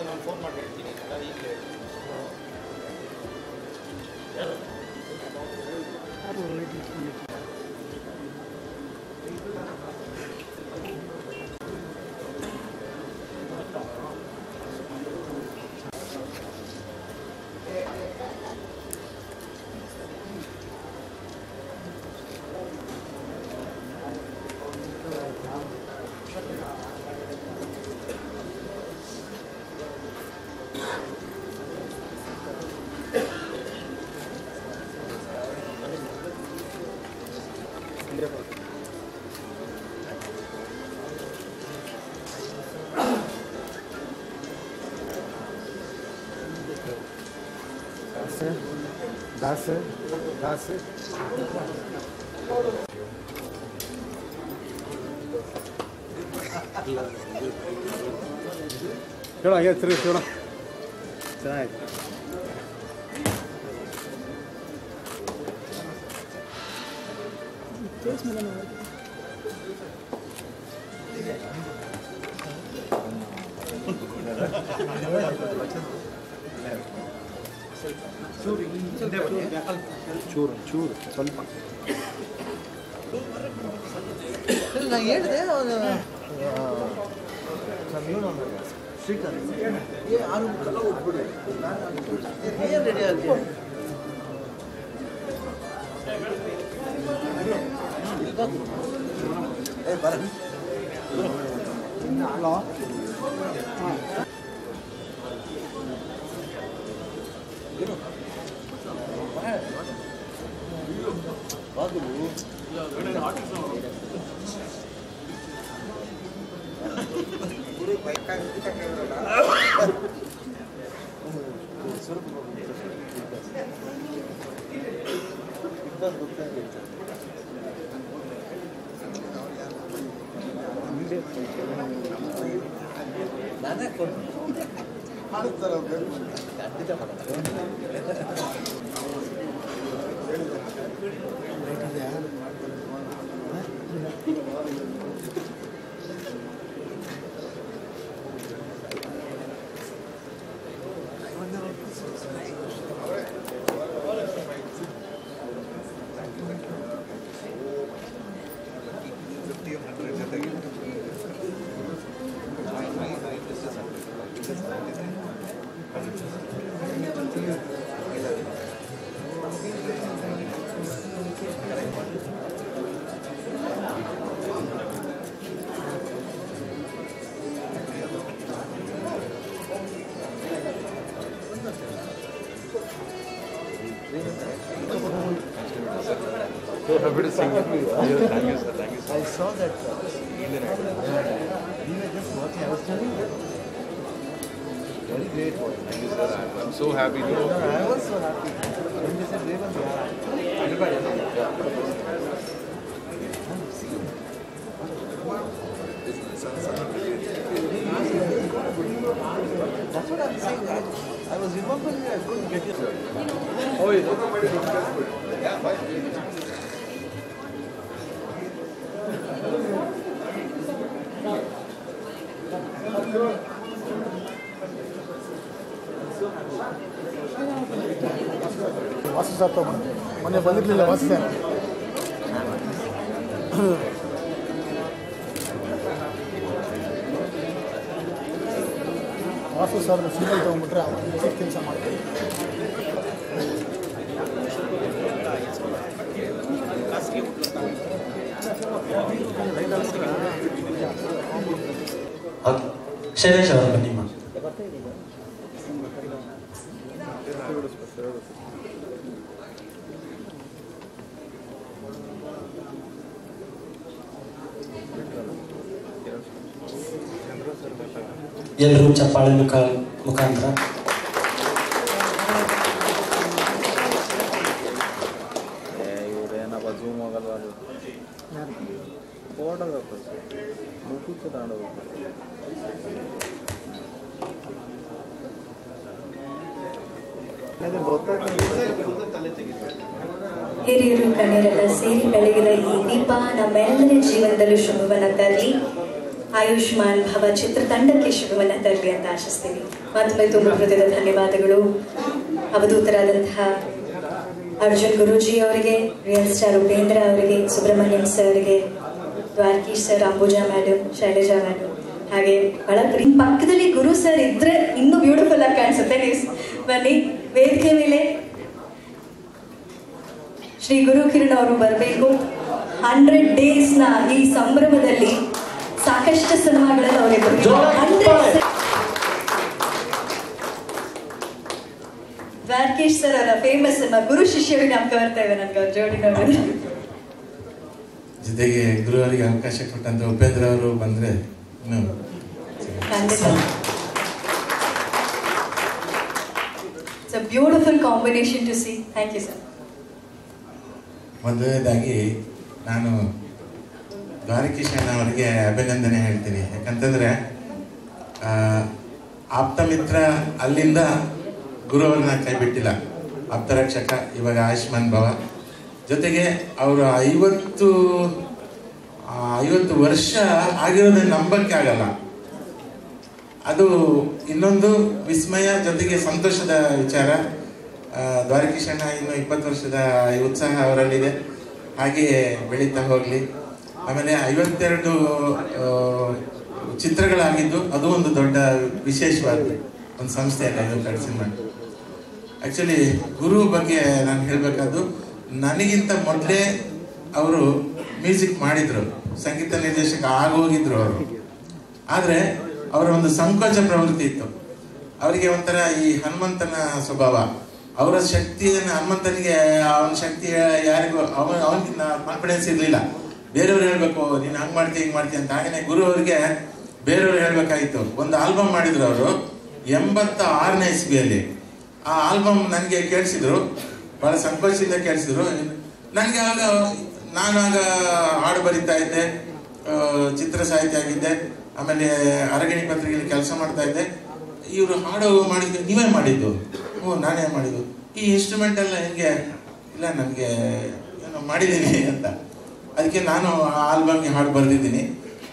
ನಾನು ಫೋನ್ ಮಾಡಿ ಹೇಳ್ತೀನಿ ಅದು ಈಗಲೇ ಯಾರು ದಾಸ ದಾಸ ಹೇಳ ಹಾಗೆ ತಿರುಗಿ ಶಿವಣ ಚೆನ್ನಾಗಿತ್ತು ಚೂರು ಚೂರು ಸ್ವಲ್ಪ ನಾನು ಹೇಳಿದೆ ಅವನು ನಮ್ಮ ಇವನು ಶ್ರೀಕಾಂತ್ ಏ ಆರು ಕಲ್ಲ ಉಟ್ಬಿಡು ಏನು ರೆಡಿ ಆಗಿ ಏ ಬರ ಬಾಗಿಲು ನಾನೇ ಕೊಡು ಖಂಡಿತ ಮಾಡೋಣ So happy to see you. Thank you, sir. Thank you, sir. I saw that. uh, You were just watching. I was telling you. Very great one. Thank you, sir. I'm- I'm so happy to No, work with I was so happy. When they said Revan, yeah. Everybody. That's what I'm saying. I, I was remembering I couldn't get it. Oh, Vasu sir ತಗೊಂಡು ಮೊನ್ನೆ ಬಂದಿರಲಿಲ್ಲ Vasu sir Vasu sir single ತೊಗೊಂಡ್ಬಿಟ್ರೆ ಅವ್ರು ಕೆಲಸ ಮಾಡ್ತಾರೆ okay Shailesh ಅವರು ಬನ್ನಿ ಮಾ ಎಲ್ಲರೂ ಚಪ್ಪಾಳೆ ಮುಖ ಮುಖಾಂತರ ಇವ್ರೇನಪ್ಪ ಝೂಮ್ ಆಗಲ್ವಾ ಅದು ಫೋಟೋಗ್ರಾಫರ್ಸ್ ಮುಖಕ್ಕೆ ತಗೊಂಡೋಗ್ಬೇಕು ಹಿರಿಯರು ಗಣ್ಯರೆಲ್ಲ ಸೇರಿ ಬೆಳಗಿದ ಈ ದೀಪ ನಮ್ಮೆಲ್ಲರ ಜೀವನದಲ್ಲೂ ಶುಭವನ್ನ ತರಲಿ ಆಯುಷ್ಮಾನ್ ಭವ ಚಿತ್ರತಂಡಕ್ಕೆ ಶುಭವನ್ನ ತರಲಿ ಅಂತ ಆಶಿಸ್ತೀನಿ ಮತ್ತೊಮ್ಮೆ ತುಂಬ ಹೃದಯದ ಧನ್ಯವಾದಗಳು ಅವಧೂತರಾದಂತಹ ಅರ್ಜುನ್ ಗುರೂಜಿ ಅವರಿಗೆ ರಿಯಲ್ ಸ್ಟಾರ್ ಉಪೇಂದ್ರ ಅವರಿಗೆ ಸುಬ್ರಹ್ಮಣ್ಯಂ ಸರ್ಗೆ Dwarakish sir Ambuja madam Shailaja madam ಹಾಗೆ ಬಹಳ ಪ್ರೀ ಪಕ್ಕದಲ್ಲಿ ಗುರು ಸರ್ ಇದ್ರೆ ಇನ್ನೂ ಬ್ಯೂಟಿಫುಲ್ ಆಗಿ ಕಾಣಿಸುತ್ತೆ ನೀವು ಬನ್ನಿ ವೇದಿಕೆ ಮೇಲೆ ಶ್ರೀ ಗುರು ಕಿರಣ್ ಅವರು ಬರಬೇಕು ಹಂಡ್ರೆಡ್ ಡೇಸ್ ನ ಈ ಸಂಭ್ರಮದಲ್ಲಿ ಸಾಕಷ್ಟು ಸಿನಿಮಾಗಳಲ್ಲಿ ಅವರಿಗೆ ದ್ವಾರಕೀಶ್ ಸರ್ ಅವರ ಫೇಮಸ್ ಸಿನಿಮಾ ಗುರು ಶಿಷ್ಯರಿಗೆ ಜ್ಞಾಪಕ ಬರ್ತಾ ಇವೆ ನನ್ಗೆ ಅವ್ರ ಜೋಡಿ ನೋಡಿದ್ರೆ ಜೊತೆಗೆ ಗುರುವರಿಗೆ ಅವಕಾಶ ಕೊಟ್ಟಂತ ಉಪೇಂದ್ರ ಅವರು ಬಂದ್ರೆ ಇನ್ನು ಖಂಡಿತ it's a beautiful combination to see thank you sir ಮೊದಲನೇದಾಗಿ ನಾನು ದ್ವಾರಕೀಶಣ್ಣ ಅವರಿಗೆ ಅಭಿನಂದನೆ ಹೇಳ್ತೀನಿ ಯಾಕಂತಂದ್ರೆ ಆ, ಆಪ್ತ ಮಿತ್ರ ಅಲ್ಲಿಂದ ಗುರು ಅವ್ರನ್ನ ಕೈ ಬಿಟ್ಟಿಲ್ಲ ಆಪ್ತ ರಕ್ಷಕ ಇವಾಗ ಆಯುಷ್ಮಾನ್ ಭವ ಜೊತೆಗೆ ಅವರು ಐವತ್ತು ಆ, ಐವತ್ತು ವರ್ಷ ಆಗಿರೋದನ್ನ ನಂಬಕ್ಕೆ ಆಗಲ್ಲ ಅದು ಇನ್ನೊಂದು ವಿಸ್ಮಯ ಜೊತೆಗೆ ಸಂತೋಷದ ವಿಚಾರ ಆ, ದ್ವಾರಕೀಶಣ್ಣ ಇನ್ನು ಇಪ್ಪತ್ತು ವರ್ಷದ ಈ ಉತ್ಸಾಹ ಅವರಲ್ಲಿದೆ ಹಾಗೆ ಬೆಳೀತಾ ಹೋಗಲಿ ಆಮೇಲೆ ಐವತ್ತೆರಡು ಆ, ಚಿತ್ರಗಳಾಗಿದ್ದು ಅದು ಒಂದು ದೊಡ್ಡ ವಿಶೇಷವಾದ ಒಂದು ಸಂಸ್ಥೆಯಲ್ಲ ಇದು ಕಡೆ ಸಿನಿಮಾ ಆಕ್ಚುಲಿ ಗುರು ಬಗ್ಗೆ ನಾನು ಹೇಳಬೇಕಾದ್ದು ನನಗಿಂತ ಮೊದಲೇ ಅವರು ಮ್ಯೂಸಿಕ್ ಮಾಡಿದ್ರು ಸಂಗೀತ ನಿರ್ದೇಶಕ ಆಗೋಗಿದ್ರು ಅವರು ಆದರೆ ಅವರ ಒಂದು ಸಂಕೋಚ ಪ್ರವೃತ್ತಿ ಇತ್ತು ಅವರಿಗೆ ಒಂಥರ ಈ ಹನುಮಂತನ ಸ್ವಭಾವ ಅವರ ಶಕ್ತಿಯನ್ನು ಹನುಮಂತನಿಗೆ ಅವನ ಶಕ್ತಿ ಯಾರಿಗೂ ಅವನ ಅವನಿಗೆ ಕಾನ್ಫಿಡೆನ್ಸ್ ಇರಲಿಲ್ಲ ಬೇರೆಯವ್ರು ಹೇಳ್ಬೇಕು ನೀನು ಹಂಗ್ ಮಾಡ್ತೀಯ ಹಿಂಗ್ ಮಾಡ್ತೀಯ ಅಂತ ಹಾಗೇನೆ ಗುರು ಅವರಿಗೆ ಬೇರೆಯವ್ರು ಹೇಳ್ಬೇಕಾಗಿತ್ತು ಒಂದು ಆಲ್ಬಮ್ ಮಾಡಿದ್ರು ಅವರು ಎಂಬತ್ತ ಆರನೇ ಇಸ್ವಿಯಲ್ಲಿ ಆ ಆಲ್ಬಮ್ ನನಗೆ ಕೇಳಿಸಿದ್ರು ಬಹಳ ಸಂಕೋಚದಿಂದ ಕೇಳಿಸಿದ್ರು ನನಗೆ ಆಗ ನಾನು ಆಗ ಹಾಡು ಬರಿತಾ ಇದ್ದೆ ಆ, ಚಿತ್ರ ಸಾಹಿತ್ಯ ಆಗಿದ್ದೆ ಆಮೇಲೆ ಅರಗಿಣಿ ಪತ್ರಿಕೆಯಲ್ಲಿ ಕೆಲಸ ಮಾಡ್ತಾ ಇದ್ದೆ ಇವರು ಹಾಡು ಮಾಡಿದ್ದು ನೀವೇ ಮಾಡಿದ್ದು ಹ್ಞೂ ನಾನೇ ಮಾಡಿದ್ದು ಈ ಇನ್ಸ್ಟ್ರೂಮೆಂಟ್ ಎಲ್ಲ ಹೆಂಗೆ ಇಲ್ಲ ನನಗೆ ಏನೋ ಮಾಡಿದ್ದೀನಿ ಅಂತ ಅದಕ್ಕೆ ನಾನು ಆ ಆಲ್ಬಮ್ಗೆ ಹಾಡು ಬರೆದಿದ್ದೀನಿ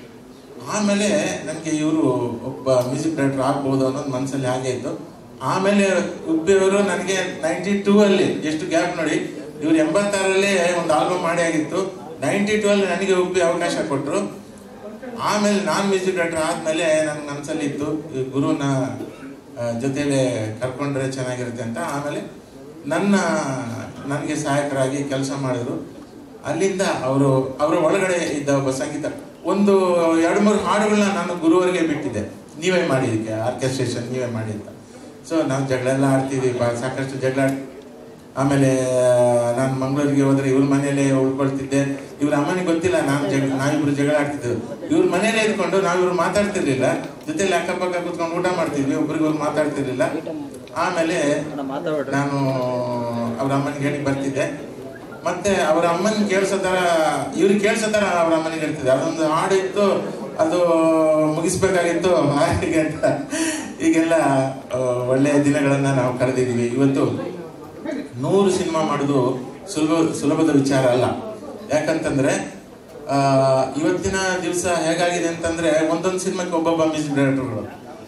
ಆಮೇಲೆ ನನಗೆ ಇವರು ಒಬ್ಬ ಮ್ಯೂಸಿಕ್ ಡೈರೆಕ್ಟರ್ ಆಗ್ಬೋದು ಅನ್ನೋದು ಮನಸ್ಸಲ್ಲಿ ಹಾಗೆ ಇತ್ತು ಆಮೇಲೆ ಉಬ್ಬಿಯವರು ನನಗೆ ನೈಂಟಿ ಟೂ ಅಲ್ಲಿ ಎಷ್ಟು ಗ್ಯಾಪ್ ನೋಡಿ ಇವ್ರು ಎಂಬತ್ತಾರರಲ್ಲಿ ಒಂದು ಆಲ್ಬಮ್ ಮಾಡಿ ಆಗಿತ್ತು ನೈಂಟಿ ಟೂ ಅಲ್ಲಿ ನನಗೆ ಉಬ್ಬಿ ಅವಕಾಶ ಕೊಟ್ಟರು ಆಮೇಲೆ ನಾನು ಮ್ಯೂಸಿಕ್ ಡೈರೆಕ್ಟರ್ ಆದ್ಮೇಲೆ ನನ್ನ ಮನಸ್ಸಲ್ಲಿ ಇತ್ತು ಈ ಗುರುನ ಆ, ಜೊತೆಲೆ ಕರ್ಕೊಂಡ್ರೆ ಚೆನ್ನಾಗಿರುತ್ತೆ ಅಂತ ಆಮೇಲೆ ನನ್ನ ನನಗೆ ಸಹಾಯಕರಾಗಿ ಕೆಲಸ ಮಾಡಿದ್ರು ಅಲ್ಲಿಂದ ಅವರು ಅವರ ಒಳಗಡೆ ಇದ್ದ ಒಬ್ಬ ಸಂಗೀತ ಒಂದು ಎರಡು ಮೂರು ಹಾಡುಗಳನ್ನ ನಾನು ಗುರುವರಿಗೆ ಬಿಟ್ಟಿದ್ದೆ ನೀವೇ ಮಾಡಿ ಇದಕ್ಕೆ ಆರ್ಕೆಸ್ಟ್ರೇಷನ್ ನೀವೇ ಮಾಡಿ ಅಂತ ಸೊ ನಾವು ಜಗಳ ಎಲ್ಲ ಆಡ್ತಿದ್ವಿ ಬಾ ಸಾಕಷ್ಟು ಜಗಳ ಆಡ್- ಆಮೇಲೆ ನಾನು ಮಂಗಳೂರಿಗೆ ಹೋದ್ರೆ ಇವ್ರ ಮನೇಲೆ ಉಳ್ಕೊಳ್ತಿದ್ದೆ ಇವ್ರ ಅಮ್ಮನಿಗೆ ಗೊತ್ತಿಲ್ಲ ನಾನು ಜಗಳ ನಾವಿಬ್ರು ಜಗಳ ಆಡ್ತಿದ್ದೆವು ಇವ್ರ ಮನೇಲೆ ಇದ್ಕೊಂಡು ನಾವಿಬ್ರು ಮಾತಾಡ್ತಿರ್ಲಿಲ್ಲ ಜೊತೆಲಿ ಅಕ್ಕಪಕ್ಕ ಕೂತ್ಕೊಂಡು ಊಟ ಮಾಡ್ತಿದ್ವಿ ಒಬ್ರಿಗೊಬ್ರು ಮಾತಾಡ್ತಿರ್ಲಿಲ್ಲ ಆಮೇಲೆ ನಾನು ಅವ್ರ ಅಮ್ಮನಿಗೆ ಹೇಳಿ ಬರ್ತಿದ್ದೆ ಮತ್ತೆ ಅವ್ರ ಅಮ್ಮನ ಕೇಳಿಸೋ ತರ ಇವ್ರಿಗೆ ಕೇಳಿಸೋ ತರ ಅವ್ರ ಅಮ್ಮನಿಗೆ ಹೇಳ್ತಿದ್ದೆ ಅದೊಂದು ಹಾಡು ಇತ್ತು ಅದು ಮುಗಿಸ್ಬೇಕಾಗಿತ್ತು ಹಾಗೆ ಅಂತ ಈಗೆಲ್ಲ ಆ, ಒಳ್ಳೆಯ ದಿನಗಳನ್ನ ನಾವು ಕಳೆದಿದ್ದೀವಿ ಇವತ್ತು ನೂರು ಸಿನಿಮಾ ಮಾಡೋದು ಸುಲಭ ಸುಲಭದ ವಿಚಾರ ಅಲ್ಲ ಯಾಕಂತಂದ್ರೆ ಆ, ಇವತ್ತಿನ ದಿವಸ ಹೇಗಾಗಿದೆ ಅಂತಂದ್ರೆ ಒಂದೊಂದು ಸಿನಿಮಾಕ್ಕೆ ಒಬ್ಬೊಬ್ಬ ಮ್ಯೂಸಿಕ್ ಡೈರೆಕ್ಟರ್ಗಳು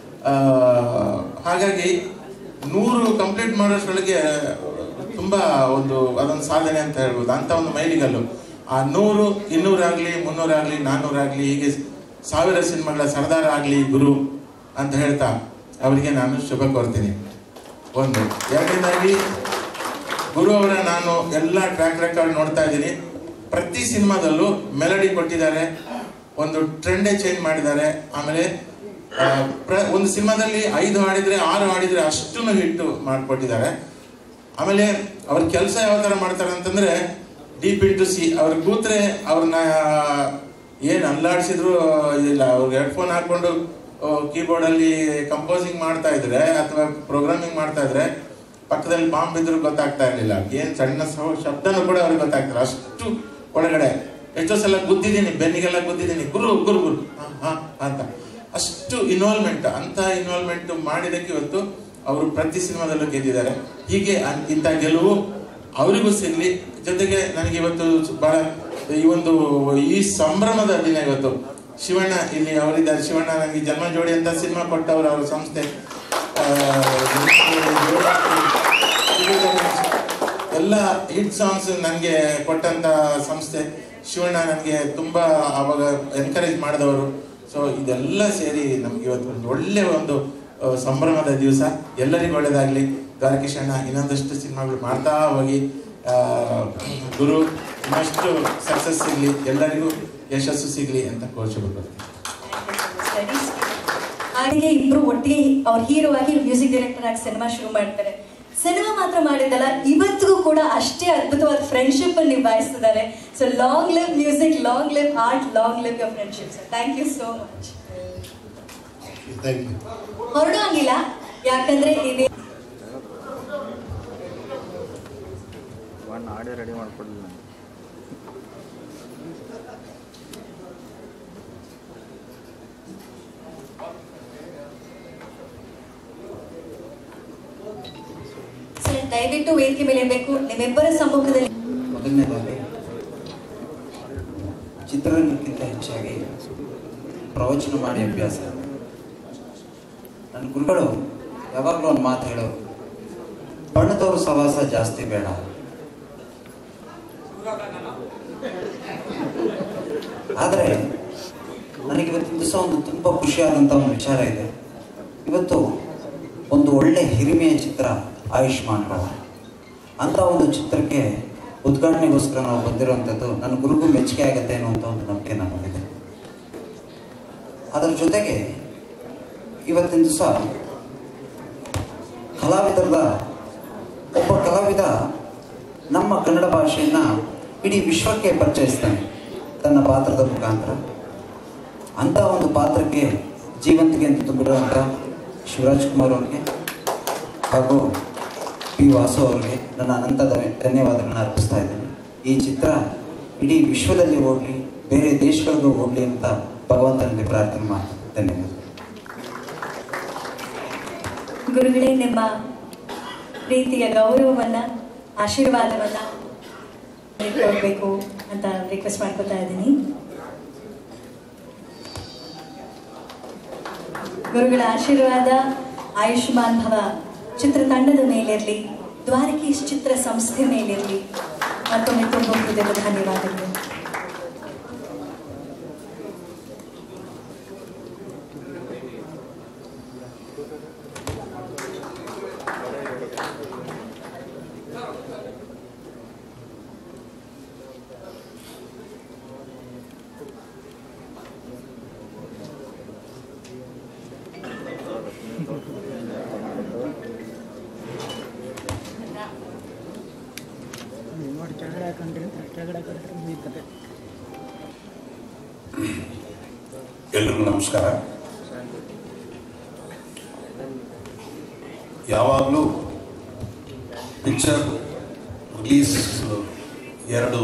ಹಾಗಾಗಿ ನೂರು ಕಂಪ್ಲೀಟ್ ಮಾಡೋಷ್ಟರೊಳಗೆ ತುಂಬಾ ಒಂದು ಅದೊಂದು ಸಾಧನೆ ಅಂತ ಹೇಳ್ಬೋದು ಅಂತ ಒಂದು ಮೈಲಿಗಲ್ಲು ಆ ನೂರು ಇನ್ನೂರಾಗ್ಲಿ ಮುನ್ನೂರಾಗ್ಲಿ ನಾನ್ನೂರಾಗ್ಲಿ ಹೀಗೆ ಸಾವಿರ ಸಿನಿಮಾಗಳ ಸರ್ದಾರ ಆಗ್ಲಿ ಗುರು ಅಂತ ಹೇಳ್ತಾ ಅವರಿಗೆ ನಾನು ಶುಭ ಕೋರ್ತೀನಿ ಒಂದು ಎರಡನೇದಾಗಿ ಗುರು ಅವರ ನಾನು ಎಲ್ಲ ಟ್ರ್ಯಾಕ್ ರೆಕಾರ್ಡ್ ನೋಡ್ತಾ ಇದ್ದೀನಿ ಪ್ರತಿ ಸಿನಿಮಾದಲ್ಲೂ ಮೆಲಡಿ ಕೊಟ್ಟಿದ್ದಾರೆ ಒಂದು ಟ್ರೆಂಡೇ ಚೇಂಜ್ ಮಾಡಿದ್ದಾರೆ ಆಮೇಲೆ ಆ, ಪ್ರ- ಒಂದು ಸಿನಿಮಾದಲ್ಲಿ ಐದು ಹಾಡಿದ್ರೆ ಆರು ಹಾಡಿದ್ರೆ ಅಷ್ಟನ್ನು ಹಿಟ್ಟು ಮಾಡಿಕೊಟ್ಟಿದ್ದಾರೆ ಆಮೇಲೆ ಅವ್ರ ಕೆಲಸ ಯಾವ ತರ ಮಾಡ್ತಾರೆ ಅಂತಂದ್ರೆ ಡೀಪ್ ಇಂಟು ಸಿ ಅವ್ರ ಕೂತ್ರೆ ಅವ್ರನ್ನ ಏನ್ ಅಲ್ಲಾಡ್ಸಿದ್ರು ಇಲ್ಲ ಅವ್ರಿಗೆ ಹೆಡ್ಫೋನ್ ಹಾಕೊಂಡು ಕೀಬೋರ್ಡ್ ಅಲ್ಲಿ ಕಂಪೋಸಿಂಗ್ ಮಾಡ್ತಾ ಇದ್ರೆ ಅಥವಾ ಪ್ರೋಗ್ರಾಮಿಂಗ್ ಮಾಡ್ತಾ ಇದ್ರೆ ಪಕ್ಕದಲ್ಲಿ ಬಾಂಬ್ ಇದ್ರು ಗೊತ್ತಾಗ್ತಾ ಇರ್ಲಿಲ್ಲ ಏನ್ ಸಣ್ಣ ಸೌ- ಶಬ್ದನೂ ಕೂಡ ಅವ್ರಿಗೆ ಗೊತ್ತಾಗ್ತಿಲ್ಲ ಅಷ್ಟು ಒಳಗಡೆ ಎಷ್ಟೋ ಸಲ ಗುದ್ದಿದ್ದೀನಿ ಬೆನ್ನಿಗೆಲ್ಲ ಗುದ್ದಿದ್ದೀನಿ ಗುರು ಗುರು ಗುರು ಹಾ, ಹಾ ಅಂತ ಅಷ್ಟು ಇನ್ವಾಲ್ವ್ಮೆಂಟ್ ಅಂತ ಇನ್ವಾಲ್ವ್ಮೆಂಟ್ ಮಾಡಿದಕ್ಕೆ ಇವತ್ತು ಅವರು ಪ್ರತಿ ಸಿನಿಮಾದಲ್ಲೂ ಗೆದ್ದಿದ್ದಾರೆ ಹೀಗೆ ಅನ್- ಇಂಥ ಗೆಲುವು ಅವರಿಗೂ ಸಿಗ್ಲಿ ಜೊತೆಗೆ ನನಗೆ ಇವತ್ತು ಸು- ಬಹಳ ಈ ಒಂದು ಈ ಸಂಭ್ರಮದ ದಿನ ಇವತ್ತು ಶಿವಣ್ಣ ಇಲ್ಲಿ ಅವರಿದ್ದಾರೆ ಶಿವಣ್ಣ ನನಗೆ ಜನ್ಮ ಜೋಡಿ ಅಂತ ಸಿನಿಮಾ ಕೊಟ್ಟವರು ಅವ್ರ ಸಂಸ್ಥೆ ಆ, ಎಲ್ಲ ಹಿಟ್ ಸಾಂಗ್ಸ್ ನನಗೆ ಕೊಟ್ಟಂತ ಸಂಸ್ಥೆ ಶಿವಣ್ಣ ನನಗೆ ತುಂಬ ಅವಾಗ ಎನ್ಕರೇಜ್ ಮಾಡಿದವರು ಸೊ ಇದೆಲ್ಲ ಸೇರಿ ನಮ್ಗೆ ಇವತ್ತು ಒಂದು ಒಳ್ಳೆ ಒಂದು ಆ, ಸಂಭ್ರಮದ ದಿವಸ ಎಲ್ಲರಿಗೂ ಒಳ್ಳೇದಾಗಲಿ ದ್ವಾರಕೀಶಣ್ಣ ಇನ್ನೊಂದಷ್ಟು ಸಿನಿಮಾಗಳು ಮಾಡ್ತಾ ಹೋಗಿ ಆ, ಗುರು ಇನ್ನಷ್ಟು ಸಕ್ಸಸ್ ಸಿಗಲಿ ಎಲ್ಲರಿಗೂ ಯಶಸ್ಸು ಸಿಗಲಿ ಅಂತ ಕೋರ್ಸ್ಕೊಳ್ಬೇಕು ಹಾಗೆ ಇಬ್ರು ಒಟ್ಟಿಗೆ ಅವ್ರ ಹೀರೋ ಆಗಿ ಮ್ಯೂಸಿಕ್ ಡೈರೆಕ್ಟರ್ ಆಗಿ ಸಿನಿಮಾ ಶುರು ಮಾಡ್ತಾರೆ ಸಿನಿಮಾ ಮಾತ್ರ ಮಾಡಿದಲ್ಲ ಇವತ್ತಿಗೂ ಕೂಡ ಅಷ್ಟೇ ಅದ್ಭುತವಾದ ಫ್ರೆಂಡ್ಶಿಪ್ ಅನ್ನು ನಿಭಾಯಿಸ್ತಿದ್ದಾರೆ so long live music long live art long live your friendship sir thank you so much thank you ಹೊರಡೋಂಗಿಲ್ಲ ಯಾಕಂದ್ರೆ ಇದೆ ಒನ್ ಆಡಿಯೋ ರೆಡಿ ಮಾಡ್ಕೊಡ್ಲಿಲ್ಲ ಸರ್ ದಯವಿಟ್ಟು ವೇದಿಕೆ ಮೇಲೆ ಇರಬೇಕು ನಿಮ್ಮಿಬ್ಬರ ಸಮ್ಮುಖದಲ್ಲಿ ಮೊದಲನೇದಾಗಿ ಚಿತ್ರರಂಗಕ್ಕಿಂತ ಹೆಚ್ಚಾಗಿ ಪ್ರವಚನ ಮಾಡಿ ಅಭ್ಯಾಸ ನನ್ನ ಗುರುಗಳು ಯಾವಾಗಲೂ ಒಂದು ಮಾತು ಹೇಳೋರು ಬಣ್ಣದವ್ರ ಸವಾಸ ಜಾಸ್ತಿ ಬೇಡ ಆದರೆ ನನಗೆ ಇವತ್ತಿನ ದಿವಸ ಒಂದು ತುಂಬ ಖುಷಿಯಾದಂಥ ಒಂದು ವಿಚಾರ ಇದೆ ಇವತ್ತು ಒಂದು ಒಳ್ಳೆ ಹಿರಿಮೆಯ ಚಿತ್ರ ಆಯುಷ್ಮಾನ್ ಭವ ಅಂತ ಒಂದು ಚಿತ್ರಕ್ಕೆ ಉದ್ಘಾಟನೆಗೋಸ್ಕರ ನಾವು ಬಂದಿರುವಂಥದ್ದು ನನ್ನ ಗುರುಗೂ ಮೆಚ್ಚುಗೆ ಆಗುತ್ತೆ ಅನ್ನುವಂಥ ಒಂದು ನಂಬಿಕೆ ನನ್ನಲ್ಲಿದೆ ಅದರ ಜೊತೆಗೆ ಇವತ್ತಿನ ದಿವಸ ಕಲಾವಿದರ ಒಬ್ಬ ಕಲಾವಿದ ನಮ್ಮ ಕನ್ನಡ ಭಾಷೆಯನ್ನು ಇಡೀ ವಿಶ್ವಕ್ಕೆ ಪರಿಚಯಿಸ್ತಾನೆ ತನ್ನ ಪಾತ್ರದ ಮುಖಾಂತರ ಅಂಥ ಒಂದು ಪಾತ್ರಕ್ಕೆ ಜೀವಂತಿಗೆ ಅಂತ ತುಂಬಿರುವಂಥ ಶಿವರಾಜ್ ಕುಮಾರ್ ಅವ್ರಿಗೆ ಹಾಗೂ ಪಿ ವಾಸು ಅವರಿಗೆ ನನ್ನ ಅನಂತ ಧನ್ಯ- ಧನ್ಯವಾದಗಳನ್ನ ಅರ್ಪಿಸ್ತಾ ಇದ್ದೀನಿ ಈ ಚಿತ್ರ ಇಡೀ ವಿಶ್ವದಲ್ಲಿ ಹೋಗಲಿ ಬೇರೆ ದೇಶಗಳಿಗೂ ಹೋಗಲಿ ಅಂತ ಭಗವಂತನಲ್ಲಿ ಪ್ರಾರ್ಥನೆ ಮಾಡ್ತೀನಿ ಧನ್ಯವಾದ ಗುರುಗಳೇ ನಿಮ್ಮ ಪ್ರೀತಿಯ ಗೌರವವನ್ನ ಆಶೀರ್ವಾದವನ್ನ ಕೊಡಬೇಕು ಅಂತ ರಿಕ್ವೆಸ್ಟ್ ಮಾಡ್ಕೊತಾ ಇದ್ದೀನಿ ಗುರುಗಳ ಆಶೀರ್ವಾದ ಆಯುಷ್ಮಾನ್ ಭವ ಚಿತ್ರತಂಡದ ಮೇಲಿರಲಿ ದ್ವಾರಕೀಶ್ ಚಿತ್ರ ಸಂಸ್ಥೆ ಮೇಲಿರಲಿ ಮತ್ತೊಮ್ಮೆ ತುಂಬ ಹೃದಯದ ಧನ್ಯವಾದಗಳು ನೋಡಿ ಕೆಳಗಡೆ ಹಾಕೊಂಡ್ರಿ ಅಂತ ಕೆಳಗಡೆ ಹಾಕೊಂಡ್ರೆ ಮುಗೀತದೆ ಎಲ್ರಿಗೂ ನಮಸ್ಕಾರ ಯಾವಾಗಲೂ ಪಿಕ್ಚರ್ ರಿಲೀಸ್ ಎರಡು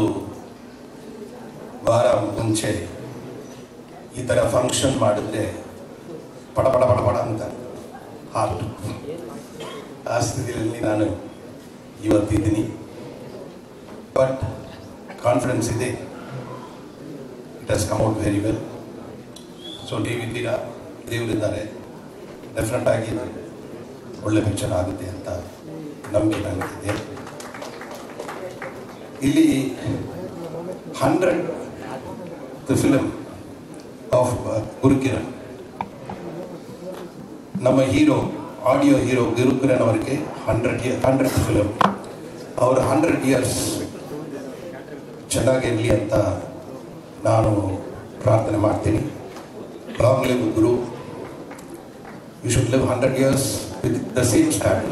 ವಾರ ಮುಂಚೆ ಈ ಥರ ಫಂಕ್ಷನ್ ಮಾಡಿದ್ರೆ ಪಡ ಪಡ ಪಡ ಪಡ ಅಂತ ಹಾರ್ಟ್ ಆ ಸ್ಥಿತಿಯಲ್ಲಿ ನಾನು ಇವತ್ತಿದ್ದೀನಿ ಬಟ್ ಕಾನ್ಫಿಡೆನ್ಸ್ ಇದೆ it has come out very well so ನೀವಿದ್ದೀರಾ ದೇವರಿದ್ದಾರೆ ಡೆಫಿನೆಟ್ ಆಗಿ ಒಳ್ಳೆ ಪಿಕ್ಚರ್ ಆಗುತ್ತೆ ಅಂತ ನಂಬಿಕೆ ನನಗಿದೆ ಇಲ್ಲಿ hundred the film of Gurukiran ನಮ್ಮ ಹೀರೋ ಆಡಿಯೋ ಹೀರೋ ಗುರುಕಿರಣ್ ಅವರಿಗೆ ಹಂಡ್ರೆಡ್ ಇಯರ್ ಹಂಡ್ರೆಡ್ ಫಿಲಮ್ ಅವರ ಹಂಡ್ರೆಡ್ ಇಯರ್ಸ್ ಚೆನ್ನಾಗಿರಲಿ ಅಂತ ನಾನು ಪ್ರಾರ್ಥನೆ ಮಾಡ್ತೀನಿ long live Guru. You should live 100 years with the same standard.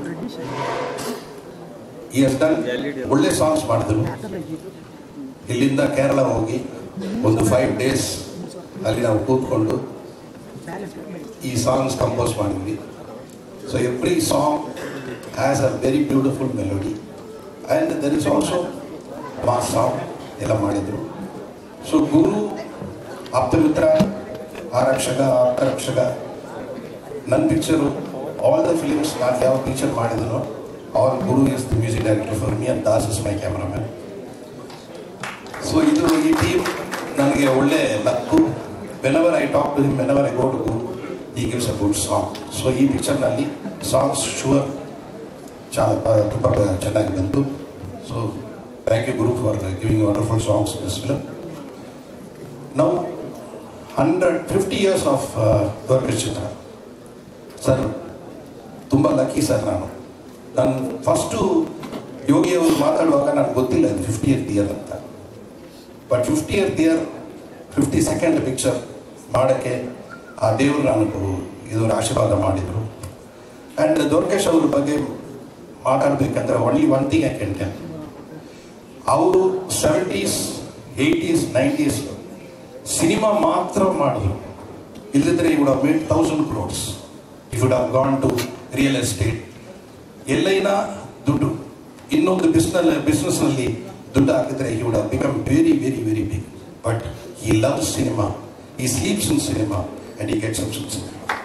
He has done ಒಳ್ಳೆ ಸಾಂಗ್ಸ್ ಮಾಡಿದ್ರು ಇಲ್ಲಿಂದ ಕೇರಳ ಹೋಗಿ ಒಂದು ಫೈವ್ ಡೇಸ್ ಅಲ್ಲಿ ನಾವು ಕೂತ್ಕೊಂಡು ಈ ಸಾಂಗ್ಸ್ ಕಂಪೋಸ್ ಮಾಡಿದ್ವಿ so every song has a very beautiful melody and there is also mass song ಎಲ್ಲ ಮಾಡಿದರು ಸೊ ಗುರು ಆಪ್ತಮಿತ್ರ ಆರಕ್ಷಕ ಆಪ್ತರಕ್ಷಕ ನನ್ನ ಪಿಕ್ಚರು ಆಲ್ ದ ಫಿಲಿಮ್ಸ್ ನಾನು ಯಾವ ಪಿಕ್ಚರ್ ಮಾಡಿದನೋ all Guru is the music director for me and Das is my cameraman so ಇದು ಈ team ನನಗೆ ಒಳ್ಳೆ luck whenever I talk to him whenever I go to Guru he gives a good song so ಈ ಪಿಕ್ಚರ್ನಲ್ಲಿ songs sure ಚಾ ತುಂಬ ಚೆನ್ನಾಗಿ ಬಂತು so thank you Guru for giving wonderful songs this film ನಾವು hundred fifty years of work ಚಿತ್ರ sir ತುಂಬ lucky sir ನಾನು ನಾನು ಫಸ್ಟು ಯೋಗಿ ಅವರು ಮಾತಾಡುವಾಗ ನನಗೆ ಗೊತ್ತಿಲ್ಲ ಇದು ಫಿಫ್ಟಿ ಇಯರ್ ಇಯರ್ ಅಂತ but fifty year year fifty second picture ಮಾಡೋಕ್ಕೆ ಆ ದೇವರು ನನಗೂ ಇದರ ಆಶೀರ್ವಾದ ಮಾಡಿದರು ಆ್ಯಂಡ್ ದ್ವಾರಕೇಶ್ ಅವ್ರ ಬಗ್ಗೆ ಮಾತಾಡಬೇಕಂದ್ರೆ only one thing I can tell ಅವರು ಸೆವೆಂಟೀಸ್ ಏಯ್ಟೀಸ್ ನೈಂಟೀಸ್ ಸಿನಿಮಾ ಮಾತ್ರ ಮಾಡಿದ್ರು ಇಲ್ಲದಿದ್ರೆ would have made thousand crores if would have gone to real estate ಎಲ್ಲೈನ ದುಡ್ಡು ಇನ್ನೊಂದು ಬಿಸ್ನೆಸ್ ಬಿಸ್ನೆಸ್ನಲ್ಲಿ ದುಡ್ಡು ಹಾಕಿದ್ರೆ he would have become very very very big but he love cinema he sleeps in cinema and he gets up cinema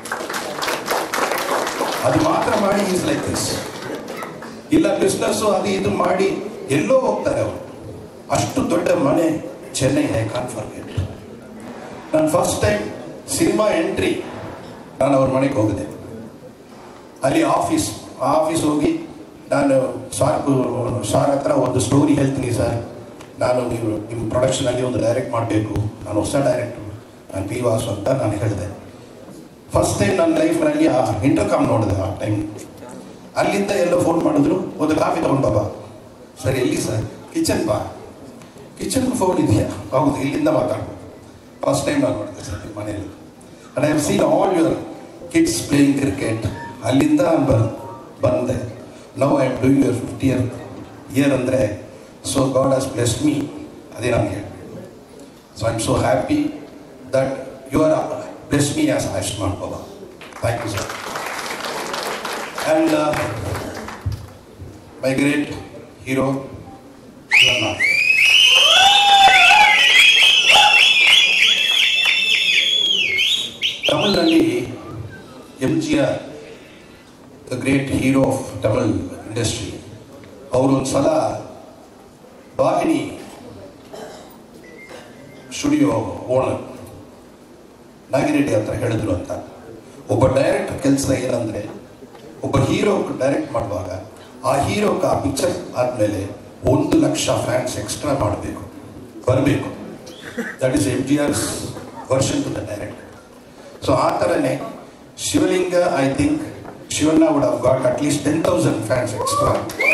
ಅದು ಮಾತ್ರ ಮಾಡಿ is like this ಇಲ್ಲ ಬಿಸ್ನೆಸ್ಸು ಅದು ಇದು ಮಾಡಿ ಎಲ್ಲೋ ಹೋಗ್ತಾರೆ ಅವರು ಅಷ್ಟು ದೊಡ್ಡ ಮನೆ ಚೆನ್ನೈ ಐ ಕಾನ್ ಫರ್ಗೆಟ್ ನಾನು ಫಸ್ಟ್ ಟೈಮ್ ಸಿನಿಮಾ ಎಂಟ್ರಿ ನಾನು ಅವ್ರ ಮನೆಗೆ ಹೋಗಿದ್ದೆ ಅಲ್ಲಿ ಆಫೀಸ್ ಆಫೀಸ್ ಹೋಗಿ ನಾನು ಸಾರ್ ಸಾರ್ ಹತ್ರ ಒಂದು ಸ್ಟೋರಿ ಹೇಳ್ತೀನಿ ಸರ್ ನಾನು ನೀವು ನಿಮ್ಮ ಪ್ರೊಡಕ್ಷನಲ್ಲಿ ಒಂದು ಡೈರೆಕ್ಟ್ ಮಾಡಬೇಕು ನಾನು ಹೊಸ ಡೈರೆಕ್ಟ್ರು ನಾನು ಪಿ ವಾಸು ಅಂತ ನಾನು ಹೇಳಿದೆ ಫಸ್ಟ್ ಟೈಮ್ ನನ್ನ ಲೈಫ್ನಲ್ಲಿ ಆ ಇಂಟರ್ಕಾಮ್ ನೋಡಿದೆ ಆ ಟೈಮ್ ಅಲ್ಲಿಂದ ಎಲ್ಲೋ ಫೋನ್ ಮಾಡಿದ್ರು ಒಂದು ಕಾಫಿ ತಗೊಂಡು ಬಾಬಾ ಸರ್ ಎಲ್ಲಿ ಸರ್ ಕಿಚನ್ ಬಾ ಕಿಚನ್ ಫೋನ್ ಇದೆಯಾ ಹೌದು ಇಲ್ಲಿಂದ ಮಾತಾಡ್ಬೋದು ಫಸ್ಟ್ ಟೈಮ್ ನಾನು ನೋಡಿದೆ ಸರ್ ನಿಮ್ಮ ಮನೆಯಲ್ಲಿ and I have seen all your kids playing cricket ಅಲ್ಲಿಂದ ನಾನು ಬರ್ ಬಂದೆ now I am doing your fifty year year ಅಂದರೆ so God has blessed me ಅದೇ ನಾನು ಹೇಳಿ so I am so happy that you are bless me as Ayushman Bhava thank you sir and my great hero Shivanna ತಮಿಳ್ನಲ್ಲಿ M G R the great hero of Tamil industry ಅವರು ಒಂದು ಸಲ ವಾಹಿನಿ studio owner Nagireddy ಹತ್ರ ಹೇಳಿದ್ರು ಅಂತ ಒಬ್ಬ ಡೈರೆಕ್ಟರ್ ಕೆಲಸ ಏನಂದ್ರೆ ಒಬ್ಬ ಹೀರೋ ಡೈರೆಕ್ಟ್ ಮಾಡುವಾಗ ಆ ಹೀರೋಗೆ ಆ ಪಿಕ್ಚರ್ ಆದಮೇಲೆ ಒಂದು ಲಕ್ಷ ಫ್ಯಾನ್ಸ್ ಎಕ್ಸ್ಟ್ರಾ ಮಾಡಬೇಕು ಬರಬೇಕು that is M G R's version to the direct so ಆ ಥರನೇ Shivalinga I think Shivanna would have got at least ten thousand fans extra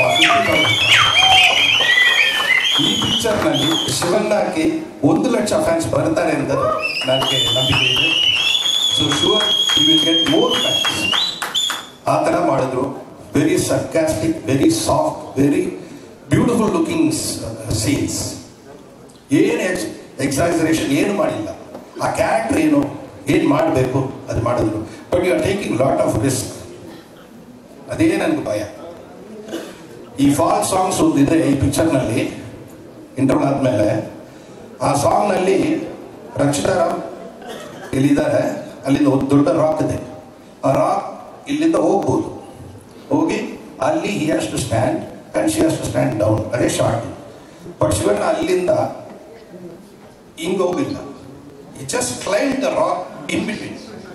ಈ ಪಿಕ್ಚರ್ನಲ್ಲಿ ಶಿವಣ್ಣಕ್ಕೆ ಒಂದು ಲಕ್ಷ ಫ್ಯಾನ್ಸ್ ಬರ್ತಾರೆ ಅಂತ ನನಗೆ ನಂಬಿಕೆ ಇದೆ so sure you will get more fans ಆ ಥರ ಮಾಡಿದ್ರು very sarcastic very soft very beautiful looking scenes ಏನು ಎಕ್ಸ್ ಎಕ್ಸಾಗ್ಸರೇಷನ್ ಏನು ಮಾಡಿಲ್ಲ ಆ ಕ್ಯಾರೆಕ್ಟರ್ ಏನು ಏನು ಮಾಡಬೇಕು ಅದು ಮಾಡಿದ್ರು but you are taking lot of risk ಅದೇ ನನಗೆ ಭಯ ಈ ಫಾಲ್ ಸಾಂಗ್ಸ್ ಒಂದಿದೆ ಈ ಪಿಕ್ಚರ್ನಲ್ಲಿ ಇಂಟರ್ವ್ಯೂ ಆದಮೇಲೆ ಆ ಸಾಂಗ್ನಲ್ಲಿ ರಕ್ಷಿತಾರಾಮ್ ಇಲ್ಲಿದ್ದಾರೆ ಅಲ್ಲಿಂದ ಒಂದು ದೊಡ್ಡ ರಾಕ್ ಇದೆ ಆ ರಾಕ್ ಇಲ್ಲಿಂದ ಹೋಗ್ಬೋದು ಹೋಗಿ ಅಲ್ಲಿ he has to stand and she has to stand down ಅದೇ ಶಾರ್ಟ್ ಬಟ್ ಶಿವಣ್ಣ ಅಲ್ಲಿಂದ ಹಿಂಗೆ ಹೋಗಿಲ್ಲ he just climb the rock in between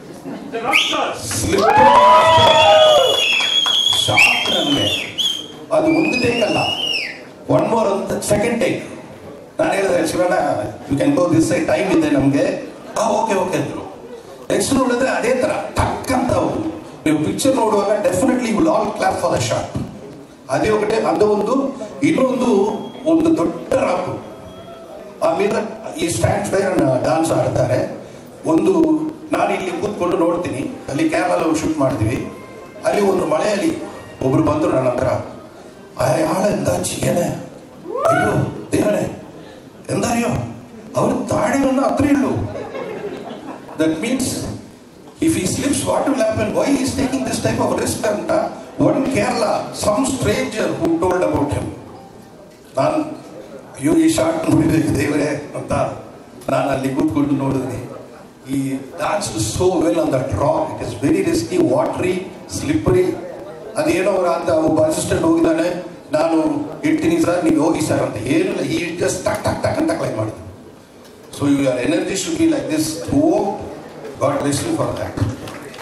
shot ನಮಗೆ ಅದು ಒಂದು ಟೇಕ್ ಅಲ್ಲ ಒನ್ ಮೋರ್ ಒಂದು ಸೆಕೆಂಡ್ ಟೇಕ್ ನಾನು ಹೇಳಿದೆ Shivanna you can go this side time ಇದೆ ನಮಗೆ ಆ ಓಕೆ ಓಕೆ ಅಂದರು ನೆಕ್ಸ್ಟ್ ನೋಡಿದ್ರೆ ಅದೇ ಥರ ಟಕ್ ಅಂತ ಅವರು ನೀವು ಪಿಕ್ಚರ್ ನೋಡುವಾಗ definitely will all clap for the shot ಅದೇ ఒకటే ಅದು ಒಂದು ಇನ್ನೊಂದು ಒಂದು ದೊಡ್ಡ ರಾಕು ಆಮೇಲೆ ಈ ಸ್ಟ್ಯಾಂಡ್ಸ್ ಡಾನ್ಸ್ ಆಡ್ತಾರೆ ಒಂದು ನಾನು ಇಲ್ಲಿ ಕೂತ್ಕೊಂಡು ನೋಡ್ತೀನಿ ಅಲ್ಲಿ ಕ್ಯಾಮರಾ ಶೂಟ್ ಮಾಡ್ತೀವಿ ಅಲ್ಲಿ ಒಂದು ಮಳೆಯಲ್ಲಿ ಒಬ್ರು ಬಂದರು ನನ್ನ ಹತ್ರ അയാൾ എന്താ ചെയ്യണേ അയ്യോ ദൈവനെ എന്താ അറിയോ അവർ താഴെ വന്ന് അത്രയേ ഉള്ളൂ that means if he slips what will happen why is taking this type of risk ಅಂತ one Kerala some stranger who told about him ನಾನು ಅಯ್ಯೋ ಈ ಶಾರ್ಟ್ ನೋಡಿದ್ರೆ ದೇವರೇ ಅಂತ ನಾನು ಅಲ್ಲಿ ಕೂತ್ಕೊಂಡು ನೋಡಿದ್ನಿ ಈ dance so well on that rock it is very risky watery slippery ಅದೇನೋ ಅವ್ರ ಅಂತ ಒಬ್ಬ ಅಸಿಸ್ಟೆಂಟ್ ಹೋಗಿದ್ದಾನೆ ನಾನು ಇಡ್ತೀನಿ ಸರ್ ನೀವು ಹೋಗಿ ಸರ್ ಅಂತ ಏನಿಲ್ಲ ಈ ಜಸ್ಟ್ ಟಕ್ ಟಕ್ ಟಕ್ ಅಂತ ಕ್ಲೈಮ್ ಮಾಡಿದ್ರು so your energy should be like this hope God bless you for that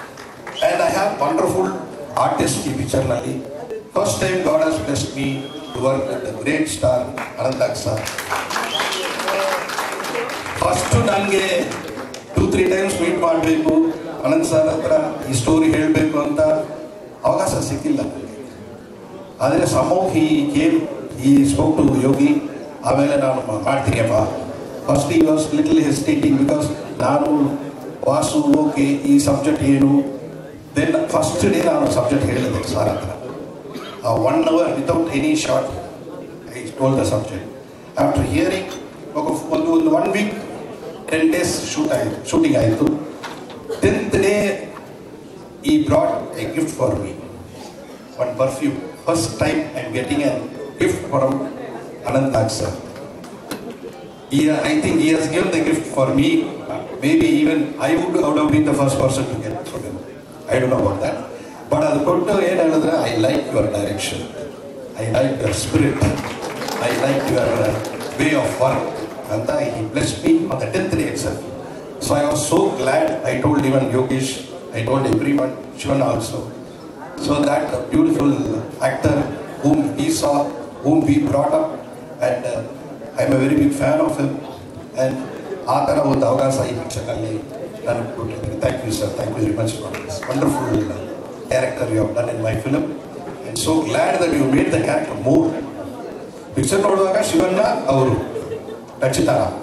and I have wonderful artist ಈ ಪಿಕ್ಚರ್ನಲ್ಲಿ first time God has blessed me to work with great star ಅನಂತಾಗ್ sir first ನನಗೆ two three times meet ಮಾಡಬೇಕು Anant sir ಹತ್ರ ಈ story ಹೇಳಬೇಕು ಅಂತ ಅವಕಾಶ ಸಿಕ್ಕಿಲ್ಲ ನನಗೆ ಆದರೆ somehow he came he spoke to Yogi ಆಮೇಲೆ ನಾನು ಮಾ- ಮಾಡ್ತೀನಿಯಪ್ಪ first he was little hesitating because ನಾನು ವಾಸು ಓಕೆ ಈ ಸಬ್ಜೆಕ್ಟ್ ಏನು ದೆನ್ ಫಸ್ಟ್ ಡೇ ನಾನು ಸಬ್ಜೆಕ್ಟ್ ಹೇಳಿದೆ ಸರ್ ಹತ್ರ one hour without any short I told the subject after hearing ಒಂದು ಒಂದು one week ten days shoot ಆಯಿತು ಶೂಟಿಂಗ್ ಆಯಿತು tenth day he brought a gift for me one perfume. First time I'm getting a gift from Anant Nag sir. He, I think he has given the gift for me. Maybe even I would, would have been the first person to get it from him. I don't know about that. But ಅದು ಕೊಟ್ಟು ಏನು ಹೇಳಿದ್ರೆ I like your direction I like your spirit I like your way of work ಅಂತ he bless me on the tenth day sir so I was so glad I told even Yogesh I told everyone Shivan also So that beautiful actor whom he saw, whom we brought up, and uh, I'm a very big fan of him. And ಆ ಥರ ಒಂದು ಅವಕಾಶ ಈ ಪಿಕ್ಚರ್ನಲ್ಲಿ ನನಗೆ ಕೊಟ್ಟಿದ್ದೀನಿ thank you sir thank you very much for this wonderful character you have done in my film and so glad that you made the character ಮೂರ್ picture ನೋಡುವಾಗ ಶಿವಣ್ಣ ಅವರು ರಚಿತಾರಾಮ್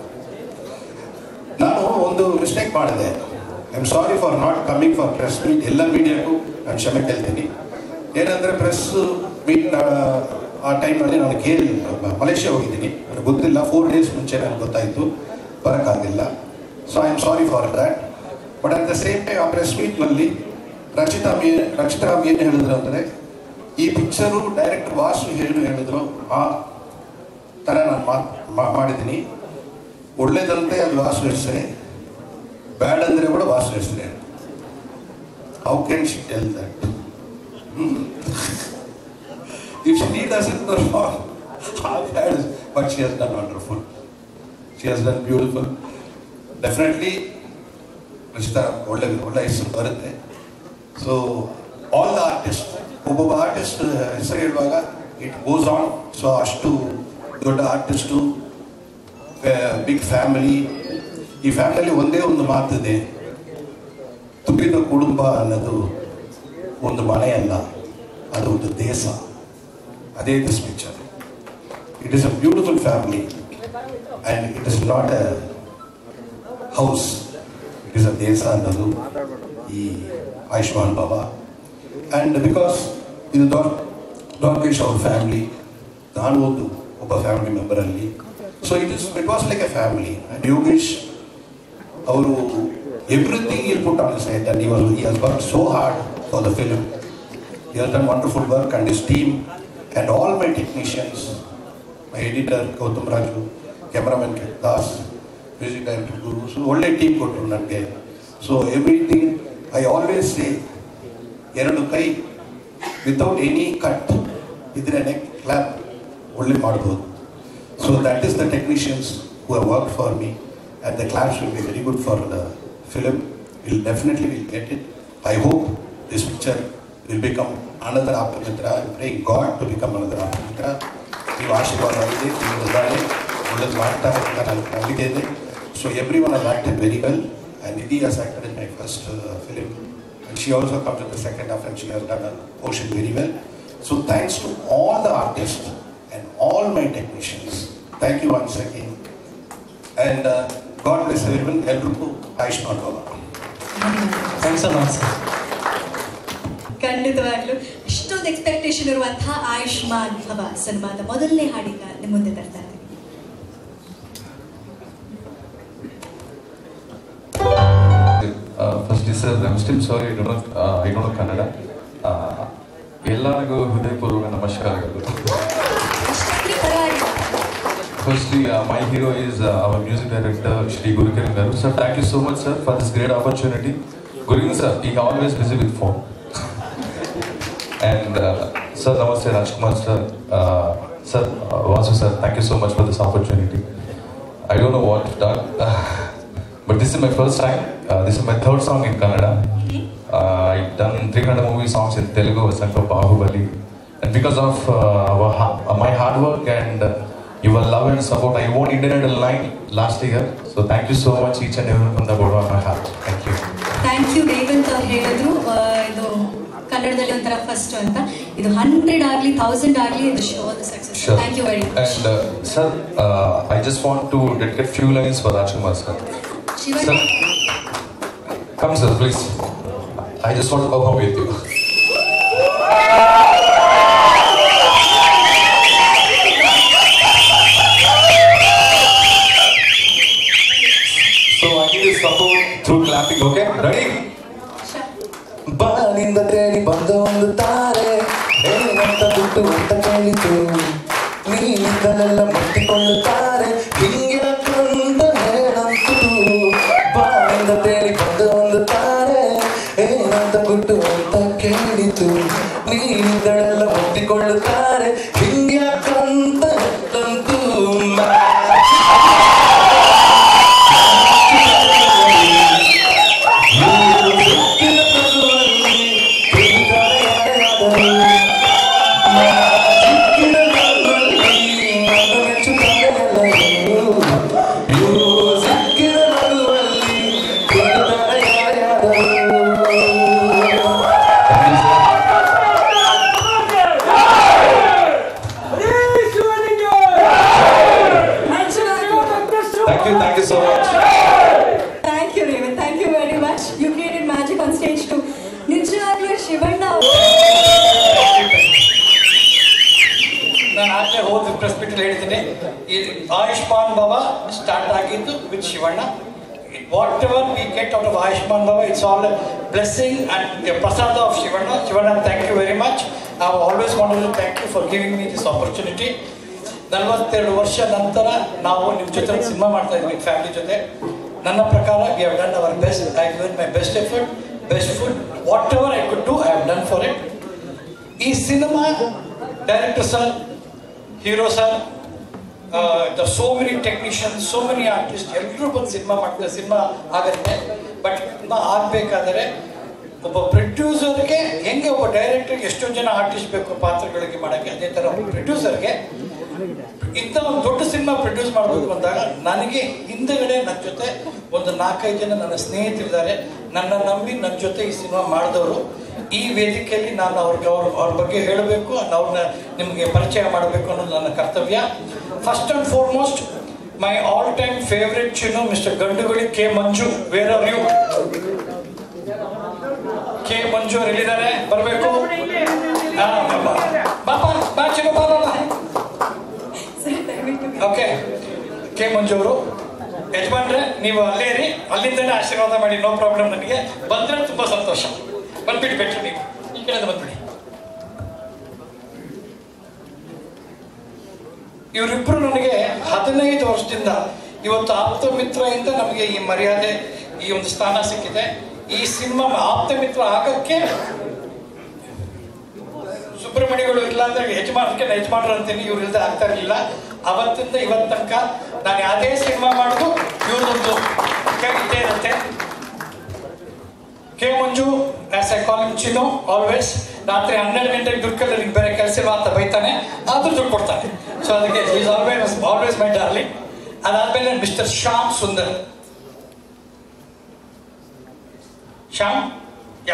ನಾನು ಒಂದು ಮಿಸ್ಟೇಕ್ ಮಾಡಿದೆ I am sorry for not coming for press meet ಎಲ್ಲ ಮೀಡಿಯಾಕ್ಕೂ ನಾನು ಕ್ಷಮೆ ಕೇಳ್ತೀನಿ ಏನಂದರೆ ಪ್ರೆಸ್ ಮೀಟ್ ಆ ಟೈಮಲ್ಲಿ ನಾನು ಕೇಳಿ ಮಲೇಷ್ಯಾ ಹೋಗಿದ್ದೀನಿ ನನಗೆ ಗೊತ್ತಿಲ್ಲ ಫೋರ್ ಡೇಸ್ ಮುಂಚೆ ನನಗೆ ಗೊತ್ತಾಯಿತು ಬರೋಕ್ಕಾಗಿಲ್ಲ so I am sorry for that but at the same time ಆ ಪ್ರೆಸ್ ಮೀಟ್ನಲ್ಲಿ ರಚಿತಾ ಮೇ ರಚಿತಾ ಏನು ಹೇಳಿದ್ರು ಅಂದರೆ ಈ ಪಿಕ್ಚರು ಡೈರೆಕ್ಟ್ ವಾಸು ಹೇಳು ಹೇಳಿದ್ರು ಆ ಥರ ನಾನು ಮಾತು ಮಾಡಿದ್ದೀನಿ ಒಳ್ಳೇದಂತೆ ಅದು ವಾಸು ಹೆಸರೇ ಬ್ಯಾಡ್ ಅಂದರೆ ಕೂಡ ವಾಸು ಹೆಸರೇ how can she tell that if she need us in bad but she has done wonderful she has done beautiful definitely Rachita ಒಳ್ಳೆ ಒಳ್ಳೆ ಹೆಸರು ಬರುತ್ತೆ ಸೊ ಆಲ್ ದ ಆರ್ಟಿಸ್ಟ್ ಒಬ್ಬೊಬ್ಬ ಆರ್ಟಿಸ್ಟ್ ಹೆಸರು ಹೇಳುವಾಗ ಇಟ್ ಗೋಸ್ ಆನ್ ಸೊ ಅಷ್ಟು ದೊಡ್ಡ ಆರ್ಟಿಸ್ಟು ಬಿಗ್ ಫ್ಯಾಮಿಲಿ ಈ ಫ್ಯಾಮಿಲಿ ಒಂದೇ ಒಂದು ಮಾತಿದೆ ತುಂಬಿದ ಕುಟುಂಬ ಅನ್ನೋದು ಒಂದು ಮನೆಯಲ್ಲ ಅದು ಒಂದು ದೇಶ ಅದೇ this picture it is a beautiful family and it is not a house it is a ದೇಶ ಅನ್ನೋದು ಈ ಆಯುಷ್ಮಾನ್ ಬಾಬಾ ಆ್ಯಂಡ್ ಬಿಕಾಸ್ ಇದು ಡಾಕ್ ಡಾರ್ಕೇಶ್ ಅವ್ರ ಫ್ಯಾಮಿಲಿ ನಾನು ಒಂದು ಒಬ್ಬ ಫ್ಯಾಮಿಲಿ ಮೆಂಬರಲ್ಲಿ so it is it was like a family and Yogesh ಅವರು everything he'll put on side and he was he has work so hard for the film He has done wonderful work and his team and all my technicians, my editor Gautam Raju, cameraman Das, music director Guru. So ಒಳ್ಳೆ team ಕೊಟ್ಟರು ನನಗೆ so everything I always say ಎರಡು ಕೈ without any cut ಇದ್ರೆ ನೆಕ್ clap ಒಳ್ಳೆ ಮಾಡ್ಬೋದು so that is the technicians who have work for me and the claps will be very good for the film will definitely will get it I hope this picture will become another Apamitra. I'm praying God to become another Apamitra. ನೀವು ಆಶೀರ್ವಾದ ಇದೆ ನೀವು ದಾಳಿ ಒಳ್ಳೇದು ಮಾಡ್ತಾರೆ ಅಂತ ನಾನು ನಂಬಿಕೆ ಇದೆ so everyone has acted very well and Nidhi has acted in my first film and she also comes in the second half and she has done ocean very well so thanks to all the artist and all my technicians thank you once again and God bless everyone ಎಲ್ರಿಗೂ Ayushman Bhava thanks a lot sir ಖಂಡಿತವಾಗ್ಲೂ ಇಷ್ಟೊಂದು expectation ಇರುವಂತಹ ಆಯುಷ್ಮಾನ್ ಭವ ಸಿನಿಮಾದ ಮೊದಲನೇ ಹಾಡಿನ ನಿಮ್ಮ ಮುಂದೆ ತರ್ತಾ ಇದ್ದೀನಿ first sir I'm still sorry I don't I don't Kannada ಎಲ್ಲರಿಗೂ ಹೃದಯಪೂರ್ವಕ ನಮಸ್ಕಾರಗಳು ಅಷ್ಟಾದ್ರೆ ಪರವಾಗಿಲ್ಲ Firstly, uh, my hero is uh, our music director, Shri Gurukiran Garu. Sir, thank you so much, sir, for this great opportunity. Gurukiran sir, he always busy with phone. and uh, sir, Namaste Rajkumar sir, uh, sir, uh, Vasu sir, thank you so much for this opportunity. I don't know what to talk, but this is my first time. Uh, this is my third song in Kannada. Uh, I've done 300 movie songs in Telugu, except for Bahubali. And because of uh, our, ha- uh, my hard work and uh, your love and support, I won Indian Idol line last year. So thank you so much, each and everyone from the bottom of my heart. Thank you. Thank you Revanth ಅವ್ರು ಹೇಳಿದ್ರು ಆ, ಇದು ಕನ್ನಡದಲ್ಲಿ ಒಂಥರ first ಅಂತ ಇದು hundred ಆಗಲಿ thousand ಆಗಲಿ ಇದು show success Sure. Thank you very much And uh, sir, uh, I just want to dedicate few lines for Rajkumar sir. Shivanna Sir, come sir, please. I just want to perform with you. So I need your support through clapping, okay? Ready? ಬಾನಿಂದ ತೇಲಿ ಬಂದ ಒಂದು ತಾರೆ ಏನಂತ ಬಿಟ್ಟು ಅಂತ ಕೇಳಿತು ನೀನಿಂದಲೆಲ್ಲ ಮುಟ್ಟಿಕೊಳ್ಳುತ್ತಾರೆ ಹಿಂಗಿನ ಕಂದ ಹೇಳಂತು ಬಾನಿಂದ ತೇಲಿ ಬಂದ ಒಂದು ತಾರೆ ಏನಂತ ಬಿಟ್ಟು ಅಂತ ಕೇಳಿತು ನೀನಿಂದಳೆಲ್ಲ ಮುಟ್ಟಿಕೊಳ್ಳುತ್ತಾರೆ ಹಿಂಗ್ಯಾಕಂತ ಹೇಳಂತು Thank you, thank you so much. Thank you Revanth thank you very much you created magic on stage to ನಿಜವಾಗ್ಲೂ ಶಿವಣ್ಣ ಅವ್ರು ನಾನು ಆಗಲೇ ಹೋದ ಪ್ರೆಸ್ ಮೀಟಲ್ಲಿ ಹೇಳಿದ್ದೀನಿ ಈ ಆಯುಷ್ಮಾನ್ ಭವ ಸ್ಟಾರ್ಟ್ ಆಗಿದ್ದು with Shivanna whatever we get out of Ayushman Bhava it's all blessing and ಪ್ರಸಾದ of Shivanna Shivanna thank you very much I always wanted to thank you for giving me this opportunity ನಲವತ್ತೆರಡು ವರ್ಷ ನಂತರ ನಾವು ನಿಮ್ಮ ಜೊತೆ ಒಂದು ಸಿನಿಮಾ ಮಾಡ್ತಾ ಇದ್ವಿ ಫ್ಯಾಮಿಲಿ ಜೊತೆ ನನ್ನ ಪ್ರಕಾರ we have done our best I given my best effort best food whatever I could do I have done for it ಈ cinema director sir hero sir the so many technician so many artist ಎಲ್ಲರೂ ಬಂದು cinema ಮಾಡ್ತಾರೆ cinema ಆಗುತ್ತೆ but cinema ಆಗಬೇಕಾದರೆ ಒಬ್ಬ ಪ್ರೊಡ್ಯೂಸರ್ಗೆ ಹೆಂಗೆ ಒಬ್ಬ ಡೈರೆಕ್ಟರ್ಗೆ ಎಷ್ಟೊಂದು ಜನ ಆರ್ಟಿಸ್ಟ್ ಬೇಕು ಪಾತ್ರಗಳಿಗೆ ಮಾಡೋಕ್ಕೆ ಅದೇ ಥರ ಒಬ್ಬ ಪ್ರೊಡ್ಯೂಸರ್ಗೆ ಇಂಥ ಒಂದು ದೊಡ್ಡ ಸಿನಿಮಾ ಪ್ರೊಡ್ಯೂಸ್ ಮಾಡಬೇಕು ಅಂದಾಗ ನನಗೆ ಹಿಂದೆಗಡೆ ನನ್ನ ಜೊತೆ ಒಂದು ನಾಲ್ಕೈದು ಜನ ನನ್ನ ಸ್ನೇಹಿತರಿದ್ದಾರೆ ನನ್ನ ನಂಬಿ ನನ್ನ ಜೊತೆ ಈ ಸಿನಿಮಾ ಮಾಡಿದವರು ಈ ವೇದಿಕೆಯಲ್ಲಿ ನಾನು ಅವ್ರಿಗೆ ಅವ್ರ ಅವ್ರ ಬಗ್ಗೆ ಹೇಳಬೇಕು ಅವ್ರನ್ನ ನಿಮಗೆ ಪರಿಚಯ ಮಾಡಬೇಕು ಅನ್ನೋದು ನನ್ನ ಕರ್ತವ್ಯ first and foremost my all time favourite Chinnu mister Gandugali K Manju where are you K Manju ಅವ್ರು ಎಲ್ಲಿದ್ದಾರೆ ಬರಬೇಕು ಬಾಪ ಬಾ ಚಿನ್ನು ಬಾ ಬಾ, ಬಾ ಸರ್ ದಯವಿಟ್ಟು ಓಕೆ ಕೆ ಮಂಜು ಅವರು ಯಜಮಾನ್ರೆ ನೀವು ಅಲ್ಲೇ ಇರಿ ಅಲ್ಲಿಂದನೇ ಆಶೀರ್ವಾದ ಮಾಡಿ ನೋ ಪ್ರಾಬ್ಲಮ್ ನನಗೆ ಬಂದ್ರೆ ತುಂಬಾ ಸಂತೋಷ ಬಂದ್ಬಿಟ್ಟು ಬಿಟ್ರಿ ನೀವು ಈ ಕಡೆ ಬಂದ್ಬಿಡಿ ಇವರಿಬ್ಬರು ನನಗೆ ಹದಿನೈದು ವರ್ಷದಿಂದ ಇವತ್ತು ಆಪ್ತ ಮಿತ್ರ ಇಂದ ನಮಗೆ ಈ ಮರ್ಯಾದೆ ಈ ಒಂದು ಸ್ಥಾನ ಸಿಕ್ಕಿದೆ ಈ ಸಿನಿಮಾ ಆಪ್ತ ಮಿತ್ರ ಆಗಕ್ಕೆ ಸುಬ್ರಹ್ಮಣ್ಯಗಳು ಇಲ್ಲ ಅಂದ್ರೆ ಯಜಮಾನಕ್ಕೆ ಯಜಮಾನರು ಅಂತೀನಿ ಇವ್ರು ಇಲ್ಲದೆ ಆಗ್ತಾ ಇರಲಿಲ್ಲ ಅವತ್ತಿಂದ ಇವತ್ತ ತನಕ ನಾನು ಯಾವುದೇ ಸಿನಿಮಾ ಮಾಡೋದು ಇವ್ರದೊಂದು ಕೈ ಇದ್ದೇ ಇರುತ್ತೆ K Manju as I call Chinnu always ರಾತ್ರಿ ಹನ್ನೆರಡು ಗಂಟೆಗೆ ದುಡ್ಕಲ್ಲಿ ನಿಮ್ಗೆ ಬೇರೆ ಕೆಲಸ ಇಲ್ಲ ಅಂತ ಬೈತಾನೆ ಆದ್ರೂ ದುಡ್ಡು ಕೊಡ್ತಾನೆ ಸೊ ಅದಕ್ಕೆ is always always my darling ಅದಾದ್ಮೇಲೆ ಮಿಸ್ಟರ್ ಶ್ಯಾಮ್ ಸುಂದರ್ ಶ್ಯಾಮ್ ಯಾ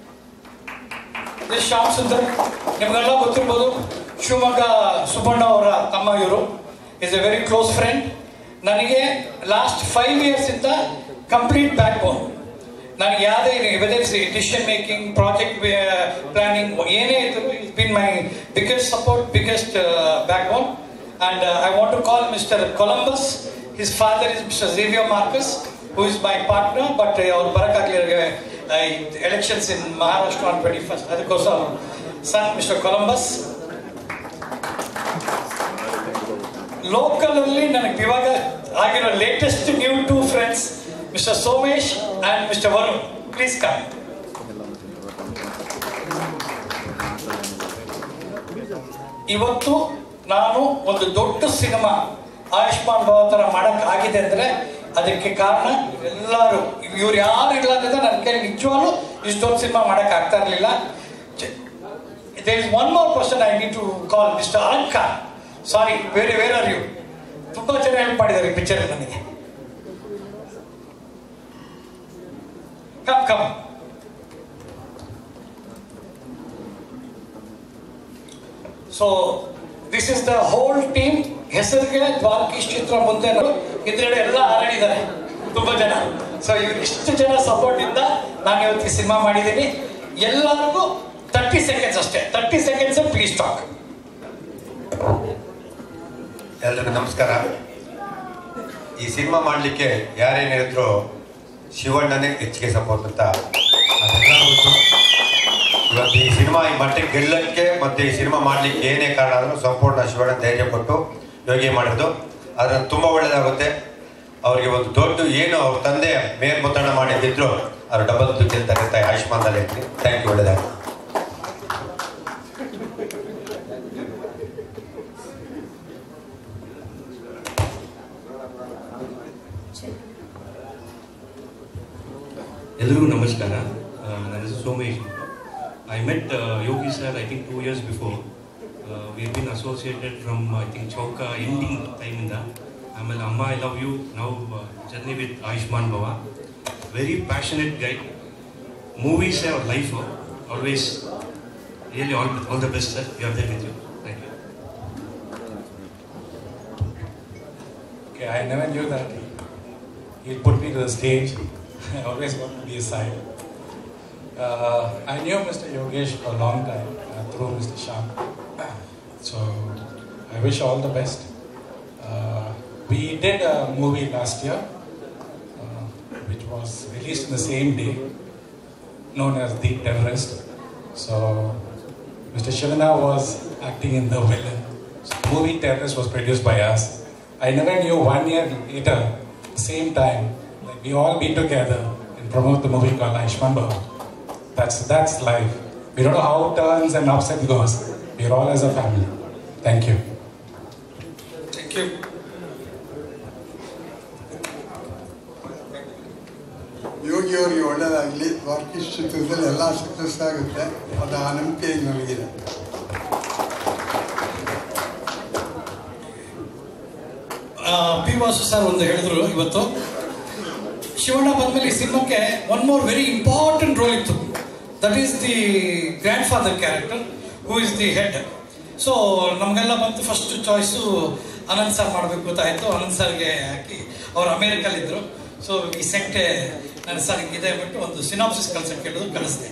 ಇದು ಶ್ಯಾಮ್ ಸುಂದರ್ ನಿಮಗೆಲ್ಲ ಗೊತ್ತಿರ್ಬೋದು ಶಿವಮೊಗ್ಗ ಸುಬ್ಬಣ್ಣ ಅವರ ತಮ್ಮ ಇವರು is a very close friend ನನಗೆ ಲಾಸ್ಟ್ ಫೈವ್ ಇಯರ್ಸ್ ಇಂದ ಕಂಪ್ಲೀಟ್ ಬ್ಯಾಕ್ ಬೋನ್ ನನಗೆ ಯಾವುದೇ whether decision making project planning ಏನೇ ಇದ್ರು is been my biggest support biggest backbone and I want to call mister Columbus his father is mister Xavier Marcus who is my partner but ಅವ್ರು ಬರೋಕ್ಕಾಗಲಿ elections in Maharashtra on twenty first ಅದಕ್ಕೋಸ್ಕರ son mister Columbus local ಅಲ್ಲಿ ನನಗೆ ಇವಾಗ ಆಗಿರೋ latest new two friends mister Somesh and mister Varun please come ಇವತ್ತು ನಾನು ಒಂದು ದೊಡ್ಡ ಸಿನಿಮಾ ಆಯುಷ್ಮಾನ್ ಭವ ಥರ ಮಾಡಕ್ ಆಗಿದೆ ಅಂದ್ರೆ ಅದಕ್ಕೆ ಕಾರಣ ಎಲ್ಲರೂ ಇವ್ರು ಯಾರು ಇಲ್ಲ ಅಂದ್ರೆ ನನ್ನ ಕೈ ನಿಜವಾಗ್ಲೂ ಇಷ್ಟೊಂದು ಸಿನಿಮಾ ಮಾಡಕ್ ಆಗ್ತಾ ಇರಲಿಲ್ಲ there is one more question I need to call mister Alankar sorry where where are you ತುಂಬಾ ಜನ ಹೆಲ್ಪ್ ಮಾಡಿದ್ದಾರೆ ಈ ಪಿಕ್ಚರ್ ನನಗೆ come come so this is the whole team ಹೆಸರಿಗೆ ದ್ವಾರಕೀಶ್ ಚಿತ್ರ ಮುಂದೆ ಇದ್ರೆಡೆ ಎಲ್ಲ ಹರಡಿದ್ದಾರೆ ತುಂಬಾ ಜನ ಸೊ ಇವ್ರು ಇಷ್ಟು ಜನ ಸಪೋರ್ಟ್ ಇಂದ ನಾನು ಇವತ್ತು ಈ ಸಿನಿಮಾ ಮಾಡಿದ್ದೀನಿ ಎಲ್ಲರಿಗೂ ತರ್ಟಿ ಸೆಕೆಂಡ್ಸ್ ಅಷ್ಟೇ ತರ್ಟಿ ಸೆಕೆಂಡ್ಸ್ ಪ್ಲೀಸ್ ಟಾಕ್ ಎಲ್ರಿಗೂ ನಮಸ್ಕಾರ ಈ ಸಿನಿಮಾ ಮಾಡಲಿಕ್ಕೆ ಯಾರೇನು ಹೇಳಿದ್ರು ಶಿವಣ್ಣನೇ ಹೆಚ್ಚಿಗೆ ಸಪೋರ್ಟ್ ಅಂತ ಅದೆಲ್ಲ ಗೊತ್ತು ಇವತ್ತು ಈ ಸಿನಿಮಾ ಈ ಮಟ್ಟಿಗೆ ಗೆಲ್ಲಕ್ಕೆ ಮತ್ತು ಈ ಸಿನಿಮಾ ಮಾಡಲಿಕ್ಕೆ ಏನೇ ಕಾರಣ ಆದರೂ ಸಂಪೂರ್ಣ ಶಿವಣ್ಣ ಧೈರ್ಯ ಕೊಟ್ಟು ಯೋಗಿ ಮಾಡಿದ್ದು ಅದ್ರಲ್ಲಿ ತುಂಬ ಒಳ್ಳೇದಾಗುತ್ತೆ ಅವರಿಗೆ ಒಂದು ದೊಡ್ಡ ಏನು ಅವ್ರ ತಂದೆ ಮೇಲ್ಮುದ್ರಣ ಮಾಡಿದ್ದಿದ್ರು ಅವ್ರ ಡಬಲ್ ಗೆಲ್ತಕ್ಕಂಥ ಆಯುಷ್ಮಾನ್ ಅಲ್ಲಿ ಥ್ಯಾಂಕ್ ಯು ಒಳ್ಳೇದಾಗುತ್ತೆ ಎಲ್ರಿಗೂ ನಮಸ್ಕಾರ ಆ, ನನ್ನ ಹೆಸರು Somesh I met Yogi sir I think two years before we been associated from I think Chowka ending ಟೈಮಿಂದ ಆಮೇಲೆ ಅಮ್ಮ ಐ ಲವ್ ಯು ನಾವು journey with Ayushman Bhava very passionate guy movies our life always really all all the best sir you are there with you thank you Okay, I never knew that he'll put me to the stage. I always wanted to be aside. Uh, I knew Mr. Yogesh for a long time uh, through Mr. Sham. So I wish all the best. Uh, we did a movie last year, uh, which was released in the same day, known as Deep Everest. So Mr. Shivana was acting in the villain. So movie Terrorist was produced by us. I never knew one year later, same time, like we all be together and promote the movie called Aishman Baba. That's that's life. We don't know how it turns and ups and goes. We're all as a family. Thank you. Thank you Yogi ಅವರಿಗೆ ಒಳ್ಳೆಯದಾಗಲಿ ದ್ವಾರಕೀಶ್ ಚಿತ್ರದಲ್ಲಿ ಎಲ್ಲ success ಆಗುತ್ತೆ ಅದು ಆ ನಂಬಿಕೆ ನನಗಿದೆ P Vasu sir ಒಂದು ಹೇಳಿದ್ರು ಇವತ್ತು ಶಿವಣ್ಣ ಬಂದ್ಮೇಲೆ ಈ ಸಿನಿಮಾಕ್ಕೆ one more very important role ಇತ್ತು that is the grandfather character who is the head so ನಮಗೆಲ್ಲ ಬಂತು ಫಸ್ಟ್ ಚಾಯ್ಸು ಅನಂತ್ ಸರ್ ಮಾಡಬೇಕು ಅಂತ ಆಯಿತು ಅನಂತ್ ಸರ್ಗೆ ಹಾಕಿ ಅವ್ರು ಅಮೇರಿಕಲ್ಲಿದ್ದರು ಸೊ ಈ ಸೆಟ್ಟೆ ನನ್ನ ಸರ್ ಹಿಂಗಿದೆ ಬಿಟ್ಟು ಒಂದು ಸಿನಾಪ್ಸಿಸ್ ಕಳ್ಸಕ್ಕೆ ಕೇಳಿದ್ರು ಕಳಿಸ್ದೆ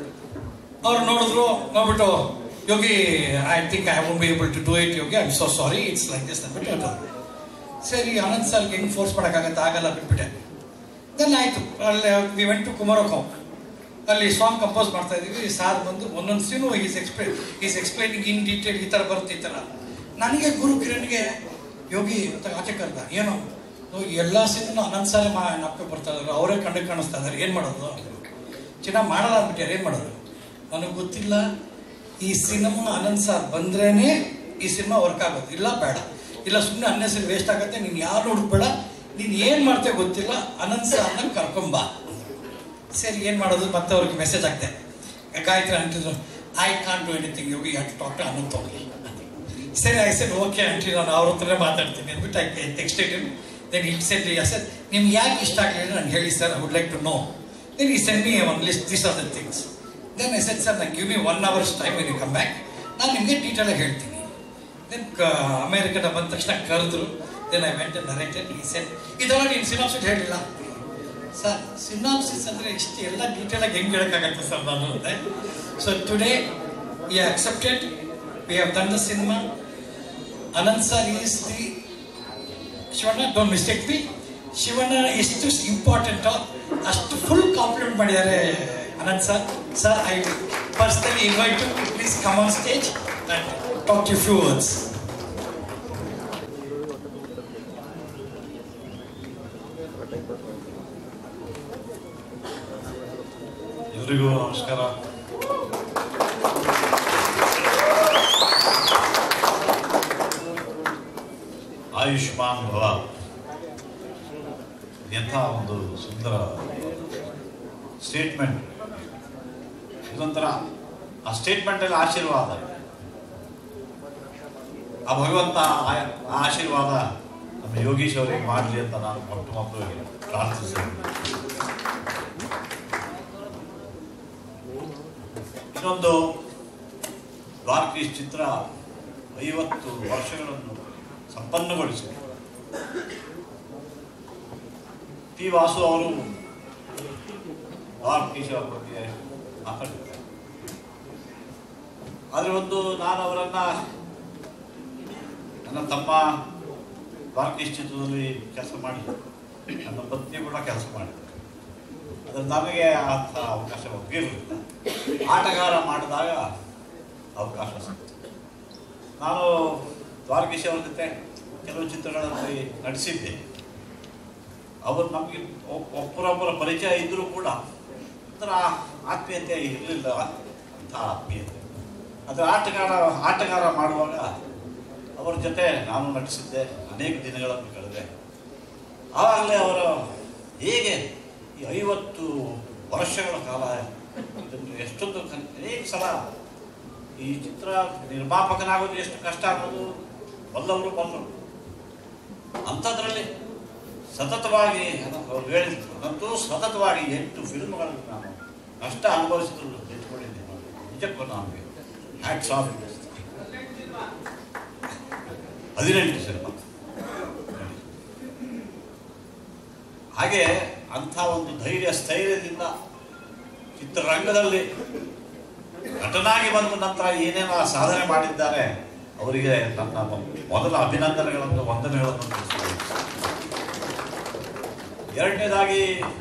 ಅವ್ರು ನೋಡಿದ್ರು ನೋಡ್ಬಿಟ್ಟು Yogi I think I won't be able to do it Yogi I am so sorry it's like this ಅಂದ್ಬಿಟ್ಟು ಹೇಳ್ತಾರೆ ಸರಿ ಅನಂತ್ ಸರ್ಗೆ ಹೆಂಗೆ ಫೋರ್ಸ್ ಮಾಡೋಕ್ಕಾಗತ್ತೆ ಆಗಲ್ಲ ಬಿಟ್ಬಿಟ್ಟೆ ದೆನ್ ಆಯಿತು ಅಲ್ಲಿ ವಿ ವೆಂಟ್ ಟು ಕುಮಾರಕಂ ಅಲ್ಲಿ ಸಾಂಗ್ ಕಂಪೋಸ್ ಮಾಡ್ತಾ ಇದ್ದೀವಿ ಸಾರ್ ಬಂದು ಒಂದೊಂದು scene is explain is explaining in detail ಈ ಥರ ಬರುತ್ತೆ ಈ ಥರ ನನಗೆ ಗುರು ಕಿರಣ್ಗೆ ಯೋಗಿ ಅಂತ ಆಚೆ ಕರೆದ ಏನೋ ಓ, ಎಲ್ಲ ಸೀನು ಅನಂತ್ ಸಾರಿ ಮಾ ನಾಪ್ಕೆ ಬರ್ತಾ ಇದ್ದಾರೆ ಅವರೇ ಕಂಡು ಕಾಣಿಸ್ತಾ ಇದ್ದಾರೆ ಏನು ಮಾಡೋದು ಚೆನ್ನಾಗಿ ಮಾಡಲ್ಲ ಅಂದ್ಬಿಟ್ಟಾರೆ ಏನು ಮಾಡೋದು ನನಗೆ ಗೊತ್ತಿಲ್ಲ ಈ ಸಿನಿಮಾ ಅನಂತ್ ಸರ್ ಬಂದ್ರೇನೆ ಈ ಸಿನಿಮಾ ವರ್ಕ್ ಆಗುತ್ತೆ ಇಲ್ಲ ಬೇಡ ಇಲ್ಲ ಸುಮ್ಮನೆ ಅನ್ನೆಸರಿ ವೇಸ್ಟ್ ಆಗುತ್ತೆ ನೀನು ಯಾರು ಹುಡುಕ್ಬೇಡ ನೀನು ಏನು ಮಾಡ್ತೇವೆ ಗೊತ್ತಿಲ್ಲ ಅನಂತ್ ಸರ್ನ ಕರ್ಕೊಂಬ ಸರಿ ಏನು ಮಾಡೋದು ಮತ್ತೆ ಅವ್ರಿಗೆ ಮೆಸೇಜ್ ಆಗ್ತೆ ಗಾಯತ್ರಿ ಅಂಟಿದ್ರು I can't do anything Yogi had talk to Anant ಹೋಗಿ ಸರಿ ಐ ಸೆಡ್ ಓಕೆ ಆಂಟಿ ನಾನು ಅವ್ರ ಹತ್ರನೇ ಮಾತಾಡ್ತೀನಿ ಅಂದ್ಬಿಟ್ಟು I texted then it said I said ನಿಮ್ಗೆ ಯಾಕೆ ಇಷ್ಟ ಆಗಲಿಲ್ಲ ನಾನು ಹೇಳಿ sir I would like to know then ಈ send me one list this are the things then I said sir ನಾನು give me one hours time you come back ನಾನು ನಿಮಗೆ ಡೀಟೇಲಾಗಿ ಹೇಳ್ತೀನಿ ದೆನ್ ಅಮೇರಿಕದ ಬಂದ ತಕ್ಷಣ ಕರೆದ್ರು ದೆನ್ ಐ ವೆಂಟ್ ನರೇಟೆಡ್ ಈ ಸೆಡ್ ಇದೆಲ್ಲ ನೀನು ಸಿನಾಪ್ಸಿಟ್ ಹೇಳಿಲ್ಲ ಸರ್ ಸಿನಾಪ್ಸಿಸ್ ಅಂದರೆ ಇಷ್ಟು ಎಲ್ಲ ಡೀಟೇಲಾಗಿ ಹೆಂಗೆ ಹೇಳೋಕ್ಕಾಗತ್ತೆ ಸರ್ ನಾನು ಅಂದೆ ಸೊ ಟುಡೇ ಈ accepted we have done the cinema Anant sir is the Shivanna don't mistake me Shivanna ಎಷ್ಟು ಇಂಪಾರ್ಟೆಂಟೋ ಅಷ್ಟು ಫುಲ್ ಕಾಂಪ್ಲಿಮೆಂಟ್ ಮಾಡಿದ್ದಾರೆ Anant sir sir I personally invite to please come on stage and talk you few words ಎಲ್ರಿಗೂ ನಮಸ್ಕಾರ ಆಯುಷ್ಮಾನ್ ಭವ ಎಂಥ ಒಂದು ಸುಂದರ ಸ್ಟೇಟ್ಮೆಂಟ್ ಇದೊಂಥರ ಆ ಸ್ಟೇಟ್ಮೆಂಟಲ್ಲಿ ಆಶೀರ್ವಾದ ಇದೆ ಆ ಭಗವಂತ ಆ ಆ ಆಶೀರ್ವಾದ ನಮ್ಮ ಯೋಗೀಶ್ ಅವರಿಗೆ ಮಾಡಲಿ ಅಂತ ನಾನು ಮೊಟ್ಟ ಮೊದಲು ಪ್ರಾರ್ಥಿಸಿದೆ ಇನ್ನೊಂದು ದ್ವಾರಕೀಶ್ ಚಿತ್ರ ಐವತ್ತು ವರ್ಷಗಳನ್ನು ಸಂಪನ್ನಗೊಳಿಸಿದೆ ಪಿ ವಾಸು ಅವರು ದ್ವಾರಕೀಶ್ ಅವರ ಬಗ್ಗೆ ಮಾತಾಡಿದ್ದಾರೆ ಆದರೆ ಒಂದು ನಾನು ಅವರನ್ನ ನನ್ನ ತಮ್ಮ ದ್ವಾರಕೀಶ್ ಚಿತ್ರದಲ್ಲಿ ಕೆಲಸ ಮಾಡಿದ್ದೆ ನನ್ನ ಪತ್ನಿ ಕೂಡ ಕೆಲಸ ಮಾಡಿದ್ದೆ ಆದರೆ ನನಗೆ ಅಂಥ ಅವಕಾಶ ಒಪ್ಪಿರಲಿಲ್ಲ ಆಟಗಾರ ಮಾಡಿದಾಗ ಅವಕಾಶ ಸಿಕ್ತು ನಾನು ದ್ವಾರಕೀಶ್ ಅವರ ಜೊತೆ ಕೆಲವು ಚಿತ್ರಗಳಲ್ಲಿ ನಟಿಸಿದ್ದೆ ಅವರು ನಮಗೆ ಒಬ್ಬರೊಬ್ಬರ ಪರಿಚಯ ಇದ್ದರೂ ಕೂಡ ಒಂಥರ ಆತ್ಮೀಯತೆ ಇರಲಿಲ್ಲ ಅಂಥ ಆತ್ಮೀಯತೆ ಆದರೆ ಆಟಗಾರ ಆಟಗಾರ ಮಾಡುವಾಗ ಅವರ ಜೊತೆ ನಾನು ನಟಿಸಿದ್ದೆ ಅನೇಕ ದಿನಗಳನ್ನು ಕಳೆದೆ ಆವಾಗಲೇ ಅವರ ಹೇಗೆ ಈ ಐವತ್ತು ವರ್ಷಗಳ ಕಾಲ ಇದನ್ನು ಎಷ್ಟೊಂದು ಕನ್- ಅನೇಕ ಸಲ ಈ ಚಿತ್ರ ನಿರ್ಮಾಪಕನಾಗೋದು ಎಷ್ಟು ಕಷ್ಟ ಆಗೋದು ಬಲ್ಲವರು ಬಲ್ಲರು ಅಂಥದ್ರಲ್ಲಿ ಸತತವಾಗಿ ಅವ್ರು ಹೇಳಿದ್ರು ನಂತೂ ಸತತವಾಗಿ ಎಂಟು ಫಿಲ್ಮ್ಗಳನ್ನು ನಾನು ಕಷ್ಟ ಅನುಭವಿಸಿದ್ರು ನಿಂತ್ಕೊಂಡಿದ್ದೀನಿ ನಿಜಕ್ಕೂ ನನಗೆ ಹ್ಯಾಟ್ಸ್ ಆಫ್ ಹದಿನೆಂಟು ಸಿನಿಮಾ ಹಾಗೆ ಅಂಥ ಒಂದು ಧೈರ್ಯ ಸ್ಥೈರ್ಯದಿಂದ ಚಿತ್ರರಂಗದಲ್ಲಿ ನಟನಾಗಿ ಬಂದ ನಂತರ ಏನೇನೋ ಸಾಧನೆ ಮಾಡಿದ್ದಾರೆ ಅವರಿಗೆ ನನ್ನ ಮೊದಲ ಅಭಿನಂದನೆಗಳನ್ನು ವಂದನೆಗಳನ್ನು ತಿಳಿಸ್ತೇನೆ ಎರಡನೇದಾಗಿ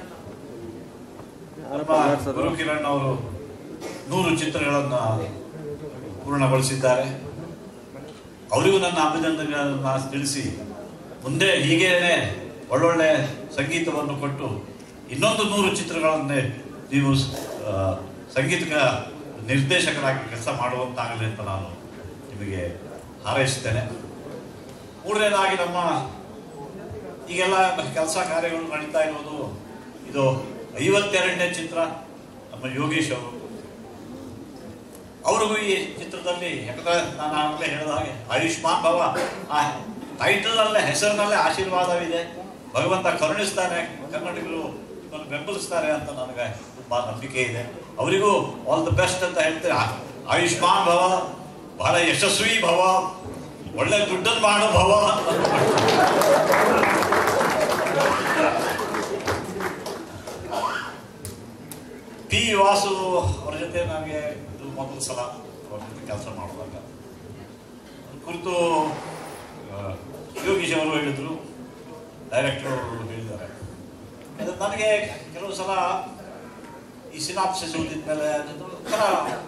ನಮ್ಮ ಗುರು ಕಿರಣ್ ಅವರು ನೂರು ಚಿತ್ರಗಳನ್ನು ಪೂರ್ಣಗೊಳಿಸಿದ್ದಾರೆ ಅವರಿಗೂ ನನ್ನ ಅಭಿನಂದನೆಗಳನ್ನು ತಿಳಿಸಿ ಮುಂದೆ ಹೀಗೇನೆ ಒಳ್ಳೊಳ್ಳೆ ಸಂಗೀತವನ್ನು ಕೊಟ್ಟು ಇನ್ನೊಂದು ನೂರು ಚಿತ್ರಗಳನ್ನೇ ನೀವು ಆ, ಸಂಗೀತಕ ನಿರ್ದೇಶಕರಾಗಿ ಕೆಲಸ ಮಾಡುವಂತಾಗಲಿ ಅಂತ ನಾನು ನಿಮಗೆ ಹಾರೈಸ್ತೇನೆ ಮೂರನೇದಾಗಿ ನಮ್ಮ ಈಗೆಲ್ಲ ಕೆಲಸ ಕಾರ್ಯಗಳು ನಡೀತಾ ಇರೋದು ಇದು ಐವತ್ತೆರಡನೇ ಚಿತ್ರ ನಮ್ಮ ಯೋಗೇಶ್ ಅವರು ಅವ್ರಿಗೂ ಈ ಚಿತ್ರದಲ್ಲಿ ಯಾಕಂದ್ರೆ ನಾನು ಆಗಲೇ ಹೇಳಿದ ಹಾಗೆ ಆಯುಷ್ಮಾನ್ ಭವ ಆ ಟೈಟಲ್ನಲ್ಲೇ ಹೆಸರಿನಲ್ಲೇ ಆಶೀರ್ವಾದವಿದೆ ಭಗವಂತ ಕರುಣಿಸ್ತಾನೆ ಕನ್ನಡಿಗರು ಇದನ್ನು ಬೆಂಬಲಿಸ್ತಾರೆ ಅಂತ ನನಗೆ ತುಂಬಾ ನಂಬಿಕೆ ಇದೆ ಅವರಿಗೂ ಆಲ್ ದ ಬೆಸ್ಟ್ ಅಂತ ಹೇಳ್ತಾರೆ ಆ- ಆಯುಷ್ಮಾನ್ ಭವ ಬಹಳ ಯಶಸ್ವಿ ಭವ ಒಳ್ಳೆ ದುಡ್ಡನ್ನು ಮಾಡೋ ಭವ ಪಿ ವಾಸು ಅವ್ರ ಜೊತೆ ನನಗೆ ಇದು ಮೊದಲ ಸಲ ಅವ್ರ ಜೊತೆ ಕೆಲಸ ಮಾಡುವಾಗ ಅದ್ರ ಕುರಿತು ಆ, ಯೋಗೀಶ್ ಅವರು ಹೇಳಿದ್ರು ಡೈರೆಕ್ಟರ್ ಅವರು ಹೇಳಿದ್ದಾರೆ ಅದು ನನಗೆ ಕೆಲವು ಸಲ ಈ ಸಿನಾಪ್ಸಿಸ್ ಓದಿದ್ಮೇಲೆ ಅದು ಒಂಥರ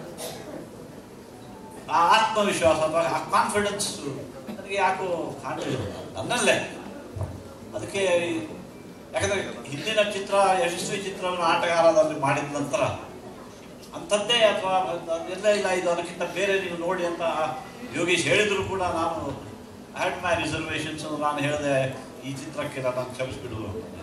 ಆ ಆತ್ಮವಿಶ್ವಾಸ ಅಥವಾ ಆ ಕಾನ್ಫಿಡೆನ್ಸ್ ನನಗೆ ಯಾಕೋ ಕಾಣಲಿಲ್ಲ ನನ್ನಲ್ಲೇ ಅದಕ್ಕೆ ಯಾಕಂದ್ರೆ ಹಿಂದಿನ ಚಿತ್ರ ಯಶಸ್ವಿ ಚಿತ್ರವನ್ನು ಆಟಗಾರದಲ್ಲಿ ಮಾಡಿದ ನಂತರ ಅಂಥದ್ದೇ ಅಥವಾ ಎಲ್ಲ ಇಲ್ಲ ಇದು ಅದಕ್ಕಿಂತ ಬೇರೆ ನೀವು ನೋಡಿ ಅಂತ ಯೋಗೀಶ್ ಹೇಳಿದ್ರು ಕೂಡ ನಾನು ಹ್ಯಾಡ್ ಮೈ ರಿಸರ್ವೇಷನ್ಸ್ ನಾನು ಹೇಳಿದೆ ಈ ಚಿತ್ರಕ್ಕೆ ನಾನು ಕ್ಷಮಿಸ್ಬಿಡು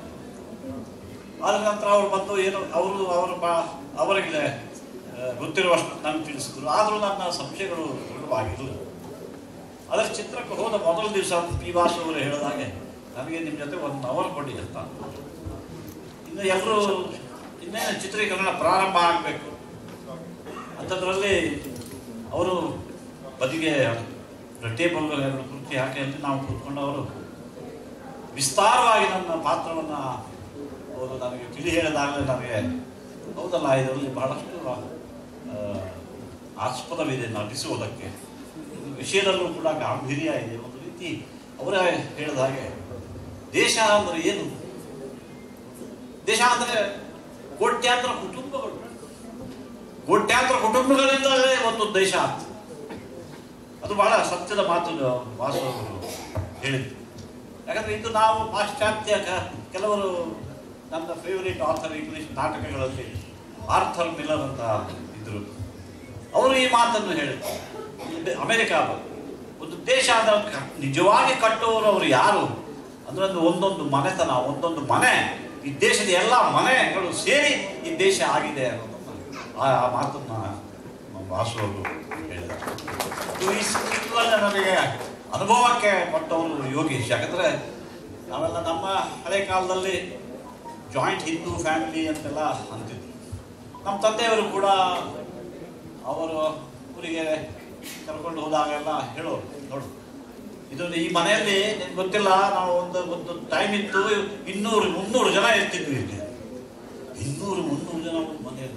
ಆದ ನಂತರ ಅವ್ರು ಬಂದು ಏನು ಅವರು ಅವರು ಬಾ- ಅವರಿಗೆ ಆ, ಗೊತ್ತಿರುವಷ್ಟು ನನಗೆ ತಿಳಿಸಿದ್ರು ಆದರೂ ನನ್ನ ಸಂಶಯಗಳು ದೃಢವಾಗಿರಲಿಲ್ಲ ಅದರ ಚಿತ್ರಕ್ಕೆ ಹೋದ ಮೊದಲ ದಿವಸ ಪಿ ವಾಸು ಅವರು ಹೇಳಿದ ಹಾಗೆ ನನಗೆ ನಿಮ್ಮ ಜೊತೆ ಒಂದು ಅವರ್ ಕೊಡಿ ಅಂತ ಇನ್ನು ಎಲ್ಲರೂ ಇನ್ನೇನು ಚಿತ್ರೀಕರಣ ಪ್ರಾರಂಭ ಆಗಬೇಕು ಅಂಥದ್ರಲ್ಲಿ ಅವರು ಬದಿಗೆ ಟೇಬಲ್ ಎರಡು ಕುರ್ಚಿ ಹಾಕಿ ಅಂತ ನಾವು ಕೂತ್ಕೊಂಡು ಅವರು ವಿಸ್ತಾರವಾಗಿ ನನ್ನ ಪಾತ್ರವನ್ನು ಅವರು ನನಗೆ ತಿಳಿ ಹೇಳಿದಾಗಲೇ ನನಗೆ ಹೌದಲ್ಲ ಇದರಲ್ಲಿ ಬಹಳಷ್ಟು ಆ, ಆಸ್ಪದವಿದೆ ನಟಿಸುವುದಕ್ಕೆ ಒಂದು ವಿಷಯದಲ್ಲೂ ಕೂಡ ಗಾಂಭೀರ್ಯ ಇದೆ ಒಂದು ರೀತಿ ಅವರೇ ಹೇಳಿದ ಹಾಗೆ ದೇಶ ಅಂದ್ರೆ ಏನು ದೇಶ ಅಂದ್ರೆ ಕೋಟ್ಯಾಂತರ ಕುಟುಂಬಗಳು ಕೋಟ್ಯಾಂತರ ಕುಟುಂಬಗಳಿಂದಲೇ ಒಂದು ದೇಶ ಆಗ್ತದೆ ಅದು ಬಹಳ ಸತ್ಯದ ಮಾತು ವಾಸು ಅವರು ಹೇಳಿದ್ರು ಯಾಕಂದ್ರೆ ಇದು ನಾವು ಪಾಶ್ಚಾತ್ಯ ಕ- ಕೆಲವರು ನನ್ನ ಫೇವರಿಟ್ ಆಥರ್ ಇಂಗ್ಲಿಷ್ ನಾಟಕಗಳಲ್ಲಿ ಆರ್ಥರ್ ಮಿಲ್ಲರ್ ಅಂತ ಇದ್ರು ಅವರು ಈ ಮಾತನ್ನು ಹೇಳಿದ್ರು ಇದು ಅಮೆರಿಕ ಒಂದು ದೇಶ ಅಂದ್ರೆ ಕ- ನಿಜವಾಗಿ ಕಟ್ಟುವವರು ಅವರು ಯಾರು ಅಂದ್ರೆ ಒಂದು ಒಂದೊಂದು ಮನೆತನ ಒಂದೊಂದು ಮನೆ ಈ ದೇಶದ ಎಲ್ಲ ಮನೆಗಳು ಸೇರಿ ಈ ದೇಶ ಆಗಿದೆ ಅನ್ನೋದನ್ನ ಆ ಆ ಮಾತನ್ನ ನಮ್ಮ ವಾಸು ಅವರು ಹೇಳಿದ್ದಾರೆ ಇದು ಈ ಚಿತ್ರದಲ್ಲಿ ನನಗೆ ಅನುಭವಕ್ಕೆ ಕೊಟ್ಟವರು ಯೋಗೀಶ್ ಯಾಕಂದರೆ ನಾವೆಲ್ಲ ನಮ್ಮ ಹಳೆ ಕಾಲದಲ್ಲಿ ಜಾಯಿಂಟ್ ಹಿಂದೂ ಫ್ಯಾಮಿಲಿ ಅಂತೆಲ್ಲ ಅಂತಿದ್ರು ನಮ್ಮ ತಂದೆಯವರು ಕೂಡ ಅವರು ಊರಿಗೆ ಕರ್ಕೊಂಡು ಹೋದಾಗೆಲ್ಲ ಹೇಳೋರು ನೋಡು ಇದು ಈ ಮನೆಯಲ್ಲಿ ನಿಮ್ಗೆ ಗೊತ್ತಿಲ್ಲ ನಾವು ಒಂದು ಒಂದು ಟೈಮ್ ಇತ್ತು ಇನ್ನೂರು ಮುನ್ನೂರು ಜನ ಇರ್ತಿದ್ವಿ ಇಲ್ಲಿ ಇನ್ನೂರು ಮುನ್ನೂರು ಜನ ಒಂದು ಮನೆಯಲ್ಲಿ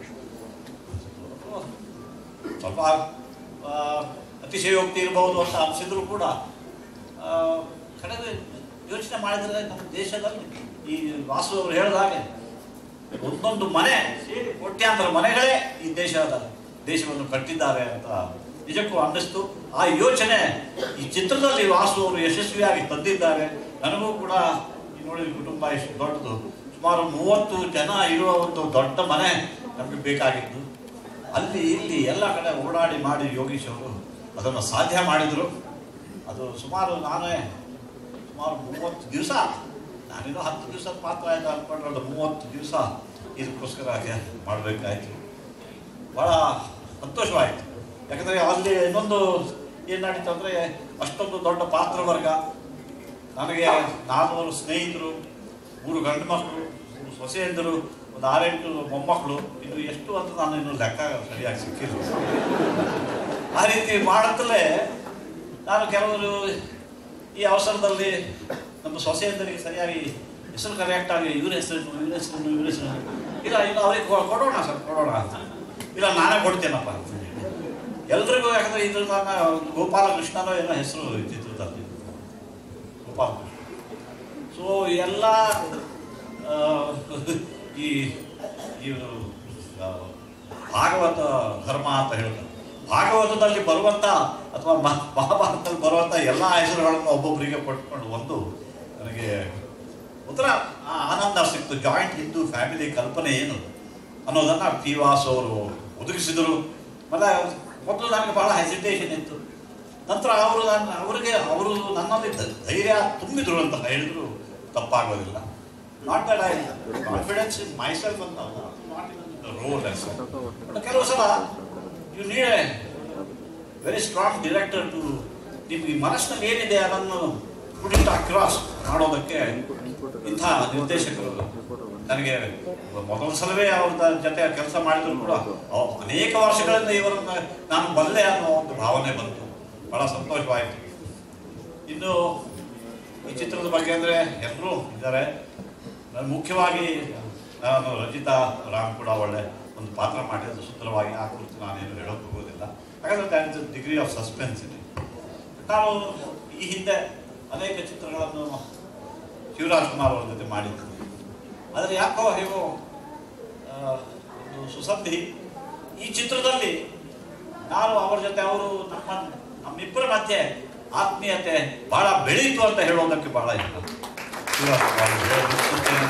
ಸ್ವಲ್ಪ ಆ, ಅತಿಶಯೋಕ್ತಿ ಇರಬಹುದು ಅಂತ ಅನಿಸಿದ್ರು ಕೂಡ ಆ, ಕಡೆಗೆ ಯೋಚನೆ ಮಾಡಿದರೆ ನಮ್ಮ ದೇಶದಲ್ಲಿ ಈ ವಾಸು ಅವರು ಹೇಳಿದ ಹಾಗೆ ಒಂದೊಂದು ಮನೆ ಸೇರಿ ಕೋಟ್ಯಾಂತರ ಮನೆಗಳೇ ಈ ದೇಶದ ದೇಶವನ್ನು ಕಟ್ಟಿದ್ದಾರೆ ಅಂತ ನಿಜಕ್ಕೂ ಅನ್ನಿಸ್ತು ಆ ಯೋಚನೆ ಈ ಚಿತ್ರದಲ್ಲಿ ವಾಸು ಅವರು ಯಶಸ್ವಿಯಾಗಿ ತಂದಿದ್ದಾರೆ ನನಗೂ ಕೂಡ ಈ ನೋಡಿ ಕುಟುಂಬ ಎಷ್ಟು ದೊಡ್ಡದು ಸುಮಾರು ಮೂವತ್ತು ಜನ ಇರುವ ಒಂದು ದೊಡ್ಡ ಮನೆ ನಮಗೆ ಬೇಕಾಗಿತ್ತು ಅಲ್ಲಿ ಇಲ್ಲಿ ಎಲ್ಲ ಕಡೆ ಓಡಾಡಿ ಮಾಡಿ ಯೋಗೀಶ್ ಅವರು ಅದನ್ನು ಸಾಧ್ಯ ಮಾಡಿದರು ಅದು ಸುಮಾರು ನಾನೇ ಸುಮಾರು ಮೂವತ್ತು ದಿವಸ ನಾನಿನ್ನೂ ಹತ್ತು ದಿವಸ ಮಾತ್ರ ಆಯ್ತು ಅಂದ್ಕೊಂಡ್ರೆ ಅದು ಮೂವತ್ತು ದಿವಸ ಇದಕ್ಕೋಸ್ಕರ ಹಾಗೆ ಮಾಡಬೇಕಾಯ್ತು ಭಾಳ ಸಂತೋಷವಾಯಿತು ಯಾಕಂದರೆ ಅಲ್ಲಿ ಇನ್ನೊಂದು ಏನು ನಡೀತು ಅಂದರೆ ಅಷ್ಟೊಂದು ದೊಡ್ಡ ಪಾತ್ರವರ್ಗ ನನಗೆ ನಾಲ್ವರು ಸ್ನೇಹಿತರು ಮೂರು ಗಂಡು ಮಕ್ಕಳು ಮೂರು ಸೊಸೆಯಂದರು ಒಂದು ಆರೆಂಟು ಮೊಮ್ಮಕ್ಕಳು ಇದು ಎಷ್ಟು ಅಂತ ನಾನು ಇನ್ನೂ ಲೆಕ್ಕ ಸರಿಯಾಗಿ ಸಿಕ್ಕಿಲ್ಲ ಆ ರೀತಿ ಮಾಡುತ್ತಲೇ ನಾನು ಕೆಲವರು ಈ ಅವಸರದಲ್ಲಿ ನಮ್ಮ ಸೊಸೆಯಂದರಿಗೆ ಸರಿಯಾಗಿ ಹೆಸರು ಕರೆಕ್ಟ್ ಆಗಿ ಇವ್ರ ಹೆಸರು ಇವ್ರ ಹೆಸರು ಇವ್ರ ಹೆಸರು ಇಲ್ಲ ಇಲ್ಲ ಅವ್ರಿಗೆ ಕೊ- ಕೊಡೋಣ ಸರ್ ಕೊಡೋಣ ಅಂತ ಇಲ್ಲ ನಾನೇ ಕೊಡ್ತೇನಪ್ಪ ಅಂತ ಹೇಳಿ. ಎಲ್ರಿಗೂ ಯಾಕಂದ್ರೆ ಇದು ನನ್ನ ಗೋಪಾಲಕೃಷ್ಣನೋ ಏನೋ ಹೆಸರು ಚಿತ್ರದಲ್ಲಿ ಗೋಪಾಲಕೃಷ್ಣ ಸೊ ಎಲ್ಲ ಆ, ಈ ಇವರು ಆ, ಭಾಗವತ ಧರ್ಮ ಅಂತ ಹೇಳ್ತಾರೆ ಭಾಗವತದಲ್ಲಿ ಬರುವಂತ ಅಥವಾ ಮ- ಮಹಾಭಾರತದಲ್ಲಿ ಬರುವಂತ ಎಲ್ಲ ಹೆಸರುಗಳನ್ನು ಒಬ್ಬೊಬ್ಬರಿಗೆ ಕೊಟ್ಕೊಂಡು ಒಂದು ನನಗೆ ಒಂಥರ ಆ ಆನಂದ ಸಿಕ್ತು ಜಾಯಿಂಟ್ ಹಿಂದೂ ಫ್ಯಾಮಿಲಿ ಕಲ್ಪನೆ ಏನು ಅನ್ನೋದನ್ನ ಪಿ ವಾಸ್ ಅವರು ಒದಗಿಸಿದರು ಮತ್ತೆ ಮೊದಲು ನನಗೆ ಬಹಳ ಹೆಸಿಟೇಷನ್ ಇತ್ತು ನಂತರ ಅವರು ನನ್ನ ಅವರಿಗೆ ಅವರು ನನ್ನಲ್ಲಿ ಧ- ಧೈರ್ಯ ತುಂಬಿದ್ರು ಅಂತ ಹೇಳಿದ್ರು ತಪ್ಪಾಗೋದಿಲ್ಲ not that I confidence in myself ಅಂತ ರೋಲ್ ಬಟ್ ಕೆಲವು ಸಲ you need a very strong director to ನಿಮ್ಗೆ ಮನಸ್ಸಿನಲ್ಲಿ ಏನಿದೆ ಅದನ್ನು ಪುಟ್ ಇಟ್ ಅಕ್ರಾಸ್ ಮಾಡೋದಕ್ಕೆ ಇಂಥ ನಿರ್ದೇಶಕರು ನನಗೆ ಮೊದಲ ಸಲವೇ ಅವ್ರ ಜೊತೆ ಕೆಲಸ ಮಾಡಿದ್ರು ಕೂಡ ಅವ್- ಅನೇಕ ವರ್ಷಗಳಿಂದ ಇವರನ್ನ ನಾನು ಬಲ್ಲೆ ಅನ್ನೋ ಒಂದು ಭಾವನೆ ಬಂತು ಬಹಳ ಸಂತೋಷವಾಯಿತು ಇನ್ನು ಈ ಚಿತ್ರದ ಬಗ್ಗೆ ಅಂದರೆ ಎಲ್ಲರೂ ಇದ್ದಾರೆ ನಾನು ಮುಖ್ಯವಾಗಿ ನಾನು ರಜಿತಾ ರಾಮ್ ಕೂಡ ಒಳ್ಳೆ ಒಂದು ಪಾತ್ರ ಮಾಡಿದ್ದು ಸುಂದರವಾಗಿ ಆ ಕುರಿತು ನಾನೇನು ಹೇಳೋಕೆ ಹೋಗೋದಿಲ್ಲ ಹಾಗಾದ್ರೆ that is degree of suspense ಇದೆ ನಾನು ಈ ಹಿಂದೆ ಅನೇಕ ಚಿತ್ರಗಳನ್ನು ಶಿವರಾಜ್ ಕುಮಾರ್ ಅವರ ಜೊತೆ ಮಾಡಿದ್ದೆ ಆದರೆ ಯಾಕೋ ಹೇಗೋ ಆ, ಒಂದು ಸುಸಂಧಿ ಈ ಚಿತ್ರದಲ್ಲಿ ನಾನು ಅವರ ಜೊತೆ ಅವರು ನಮ್ಮ ನಮ್ಮಿಬ್ಬರ ಮಧ್ಯೆ ಆತ್ಮೀಯತೆ ಬಹಳ ಬೆಳೀತು ಅಂತ ಹೇಳೋದಕ್ಕೆ ಬಹಳ ಇಷ್ಟ ಶಿವರಾಜ್ ಕುಮಾರ್ ಅವರು ಹೇಳೋದು ಇಷ್ಟೇನೆ.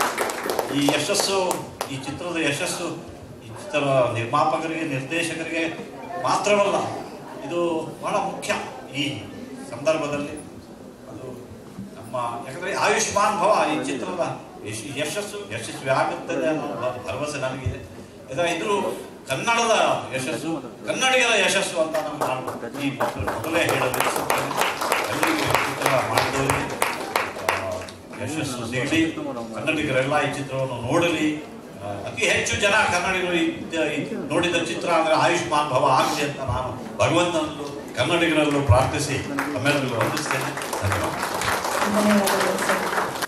ಈ ಯಶಸ್ಸು ಈ ಚಿತ್ರದ ಯಶಸ್ಸು ಈ ಚಿತ್ರ ನಿರ್ಮಾಪಕರಿಗೆ ನಿರ್ದೇಶಕರಿಗೆ ಮಾತ್ರವಲ್ಲ ಇದು ಬಹಳ ಮುಖ್ಯ ಈ ಸಂದರ್ಭದಲ್ಲಿ ಅದು ನಮ್ಮ ಯಾಕಂದ್ರೆ ಆಯುಷ್ಮಾನ್ ಭವ ಈ ಚಿತ್ರದ ಯಶ್ ಯಶಸ್ಸು ಯಶಸ್ವಿ ಆಗುತ್ತದೆ ಅನ್ನೋ ಒಂದು ಭರವಸೆ ನನಗಿದೆ ಯಾಕಂದ್ರೆ ಇದು ಕನ್ನಡದ ಯಶಸ್ಸು ಕನ್ನಡಿಗರ ಯಶಸ್ಸು ಅಂತ ನಾನು ನಾನು ಈ ಮೊದಲೇ ಹೇಳಲು ಇಚ್ಛಿಸುತ್ತೇನೆ. ಎಲ್ಲರಿಗೂ ಈ ಚಿತ್ರ ಮಾಡಿದವರಿಗೆ ಆ, ಯಶಸ್ಸು ಸಿಗಲಿ ಕನ್ನಡಿಗರೆಲ್ಲ ಈ ಚಿತ್ರವನ್ನು ನೋಡಲಿ ಆ, ಅತಿ ಹೆಚ್ಚು ಜನ ಕನ್ನಡಿಗರು ಈ- ಈ ನೋಡಿದ ಚಿತ್ರ ಅಂದ್ರೆ ಆಯುಷ್ಮಾನ್ ಭವ ಆಗಲಿ ಅಂತ ನಾನು ಭಗವಂತನಲ್ಲೂ ಕನ್ನಡಿಗರಲ್ಲೂ ಪ್ರಾರ್ಥಿಸಿ ತಮ್ಮೆಲ್ಲರಿಗೂ ವಂದಿಸ್ತೇನೆ ಧನ್ಯವಾದ ಧನ್ಯವಾದಗಳು ಸರ್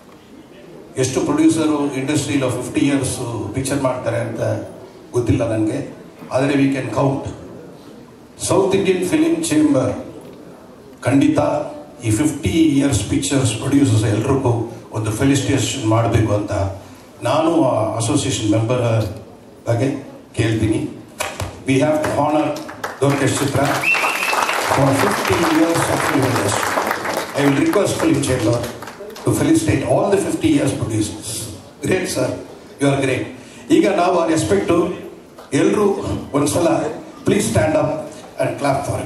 ಎಷ್ಟು ಪ್ರೊಡ್ಯೂಸರು ಇಂಡಸ್ಟ್ರಿలో ಫಿಫ್ಟಿ ಇಯರ್ಸ್ ಪಿಕ್ಚರ್ ಮಾಡ್ತಾರೆ ಅಂತ ಗೊತ್ತಿಲ್ಲ ನನಗೆ ಆದರೆ we can count south Indian film chamber ಖಂಡಿತ ಈ ಫಿಫ್ಟಿ ಇಯರ್ಸ್ ಪಿಕ್ಚರ್ಸ್ ಪ್ರೊಡ್ಯೂಸರ್ಸ್ ಎಲ್ರಿಗೂ ಒಂದು ಫೆಲಿಸಿಟೇಷನ್ ಮಾಡಬೇಕು ಅಂತ ನಾನು ಅಸೋಸಿಯೇಷನ್ ಮೆಂಬರ್ ಬಗ್ಗೆ ಕೇಳ್ತೀನಿ we have to honour Lokesh ಚಿತ್ರ for fifty years of film industry I will request Film Chamber to felicitate all the 50 years producers. Great, sir. You are great. ಈಗ ನಾವು ರೆಸ್ಪೆಕ್ಟು ಎಲ್ಲರೂ ಒಂದ್ಸಲ please stand up and clap for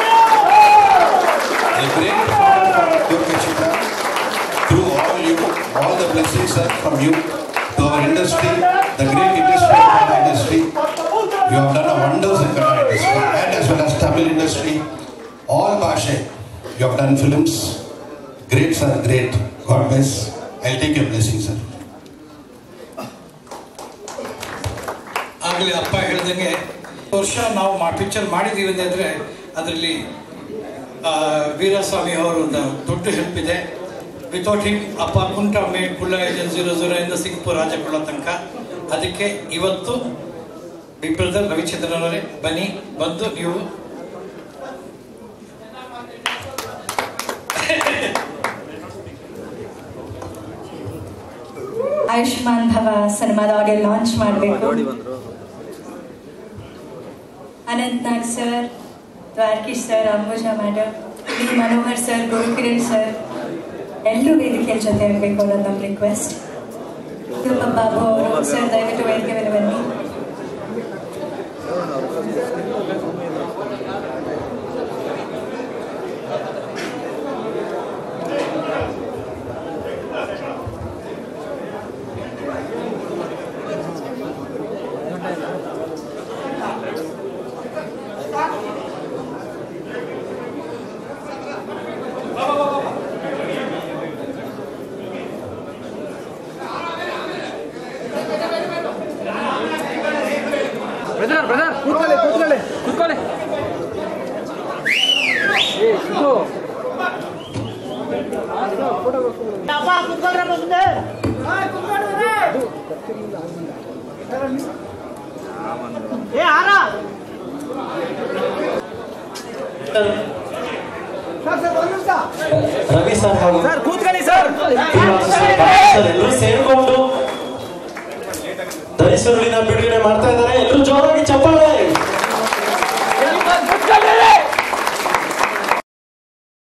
A great performance from Durga Chitra through all you blessings, sir, from you to our industry, the great industry, Kannada industry. You have done a wonders in Kannada industry and as well as Tamil industry. All Bhashe, you have done films. Great, sir, great. God bless. I'll take your blessing, sir. ಆಗಲೇ ಅಪ್ಪ ಹೇಳ್ದಂಗೆ ವರ್ಷ ನಾವು ಮಾ picture ಮಾಡಿದ್ದೀವಿ ಅಂದರೆ ಅದರಲ್ಲಿ ವೀರಸ್ವಾಮಿ ಅವರ ಒಂದು ದೊಡ್ಡ ಹೆಲ್ಪ್ ಇದೆ ವಿತೌಟ್ ಹಿಮ್ ಅಪ್ಪ ಕುಂಟ ಮೇಡ್ ಕುಳ್ಳ ಏಜೆನ್ ಜೀರೋ ಜೀರೋ ಇಂದ ಸಿಂಗಪುರ್ ರಾಜಕೊಳ್ಳೋ ತನಕ ಅದಕ್ಕೆ ಇವತ್ತು ಬಿಗ್ ಬ್ರದರ್ ರವಿಚಂದ್ರನ್ ಅವರೇ ಬನ್ನಿ ಬಂದು ನೀವು ಆಯುಷ್ಮಾನ್ ಭವ ಸಿನಿಮಾದ ಆಡಿಯೋ ಲಾಂಚ್ ಮಾಡಬೇಕು Anant Nag sir Dwarakish sir Ambuja madam V Manohar sir Gurukiran sir ಎಲ್ಲರೂ ವೇದಿಕೆಯಲ್ಲಿ ಜೊತೆ ಇರಬೇಕು ಅನ್ನೋದು ನಮ್ಮ ರಿಕ್ವೆಸ್ಟ್ ತಿರುಪ ಬಾಬು ಅವರು ಸರ್ ದಯವಿಟ್ಟು ವೇದಿಕೆ ಮೇಲೆ ಬನ್ನಿ ಬ್ರದರ್ ಬ್ರದರ್ ಕೂತ್ಕೊಳ್ಳಿ ಕೂತ್ಕೊಳ್ಳಿ ಕೂತ್ಕೊಳ್ಳಿ ಏ Siddu A R Ravi sir ಹಾಗೂ ಸರ್ ಕೂತ್ಕೊಳ್ಳಿ ಸರ್ ಸರ್ ಎಲ್ಲರೂ ಸೇರ್ಕೊಂಡು ಧರಿಸುರುಳಿನ ಬಿಡುಗಡೆ ಮಾಡ್ತಾ ಇದ್ದಾರೆ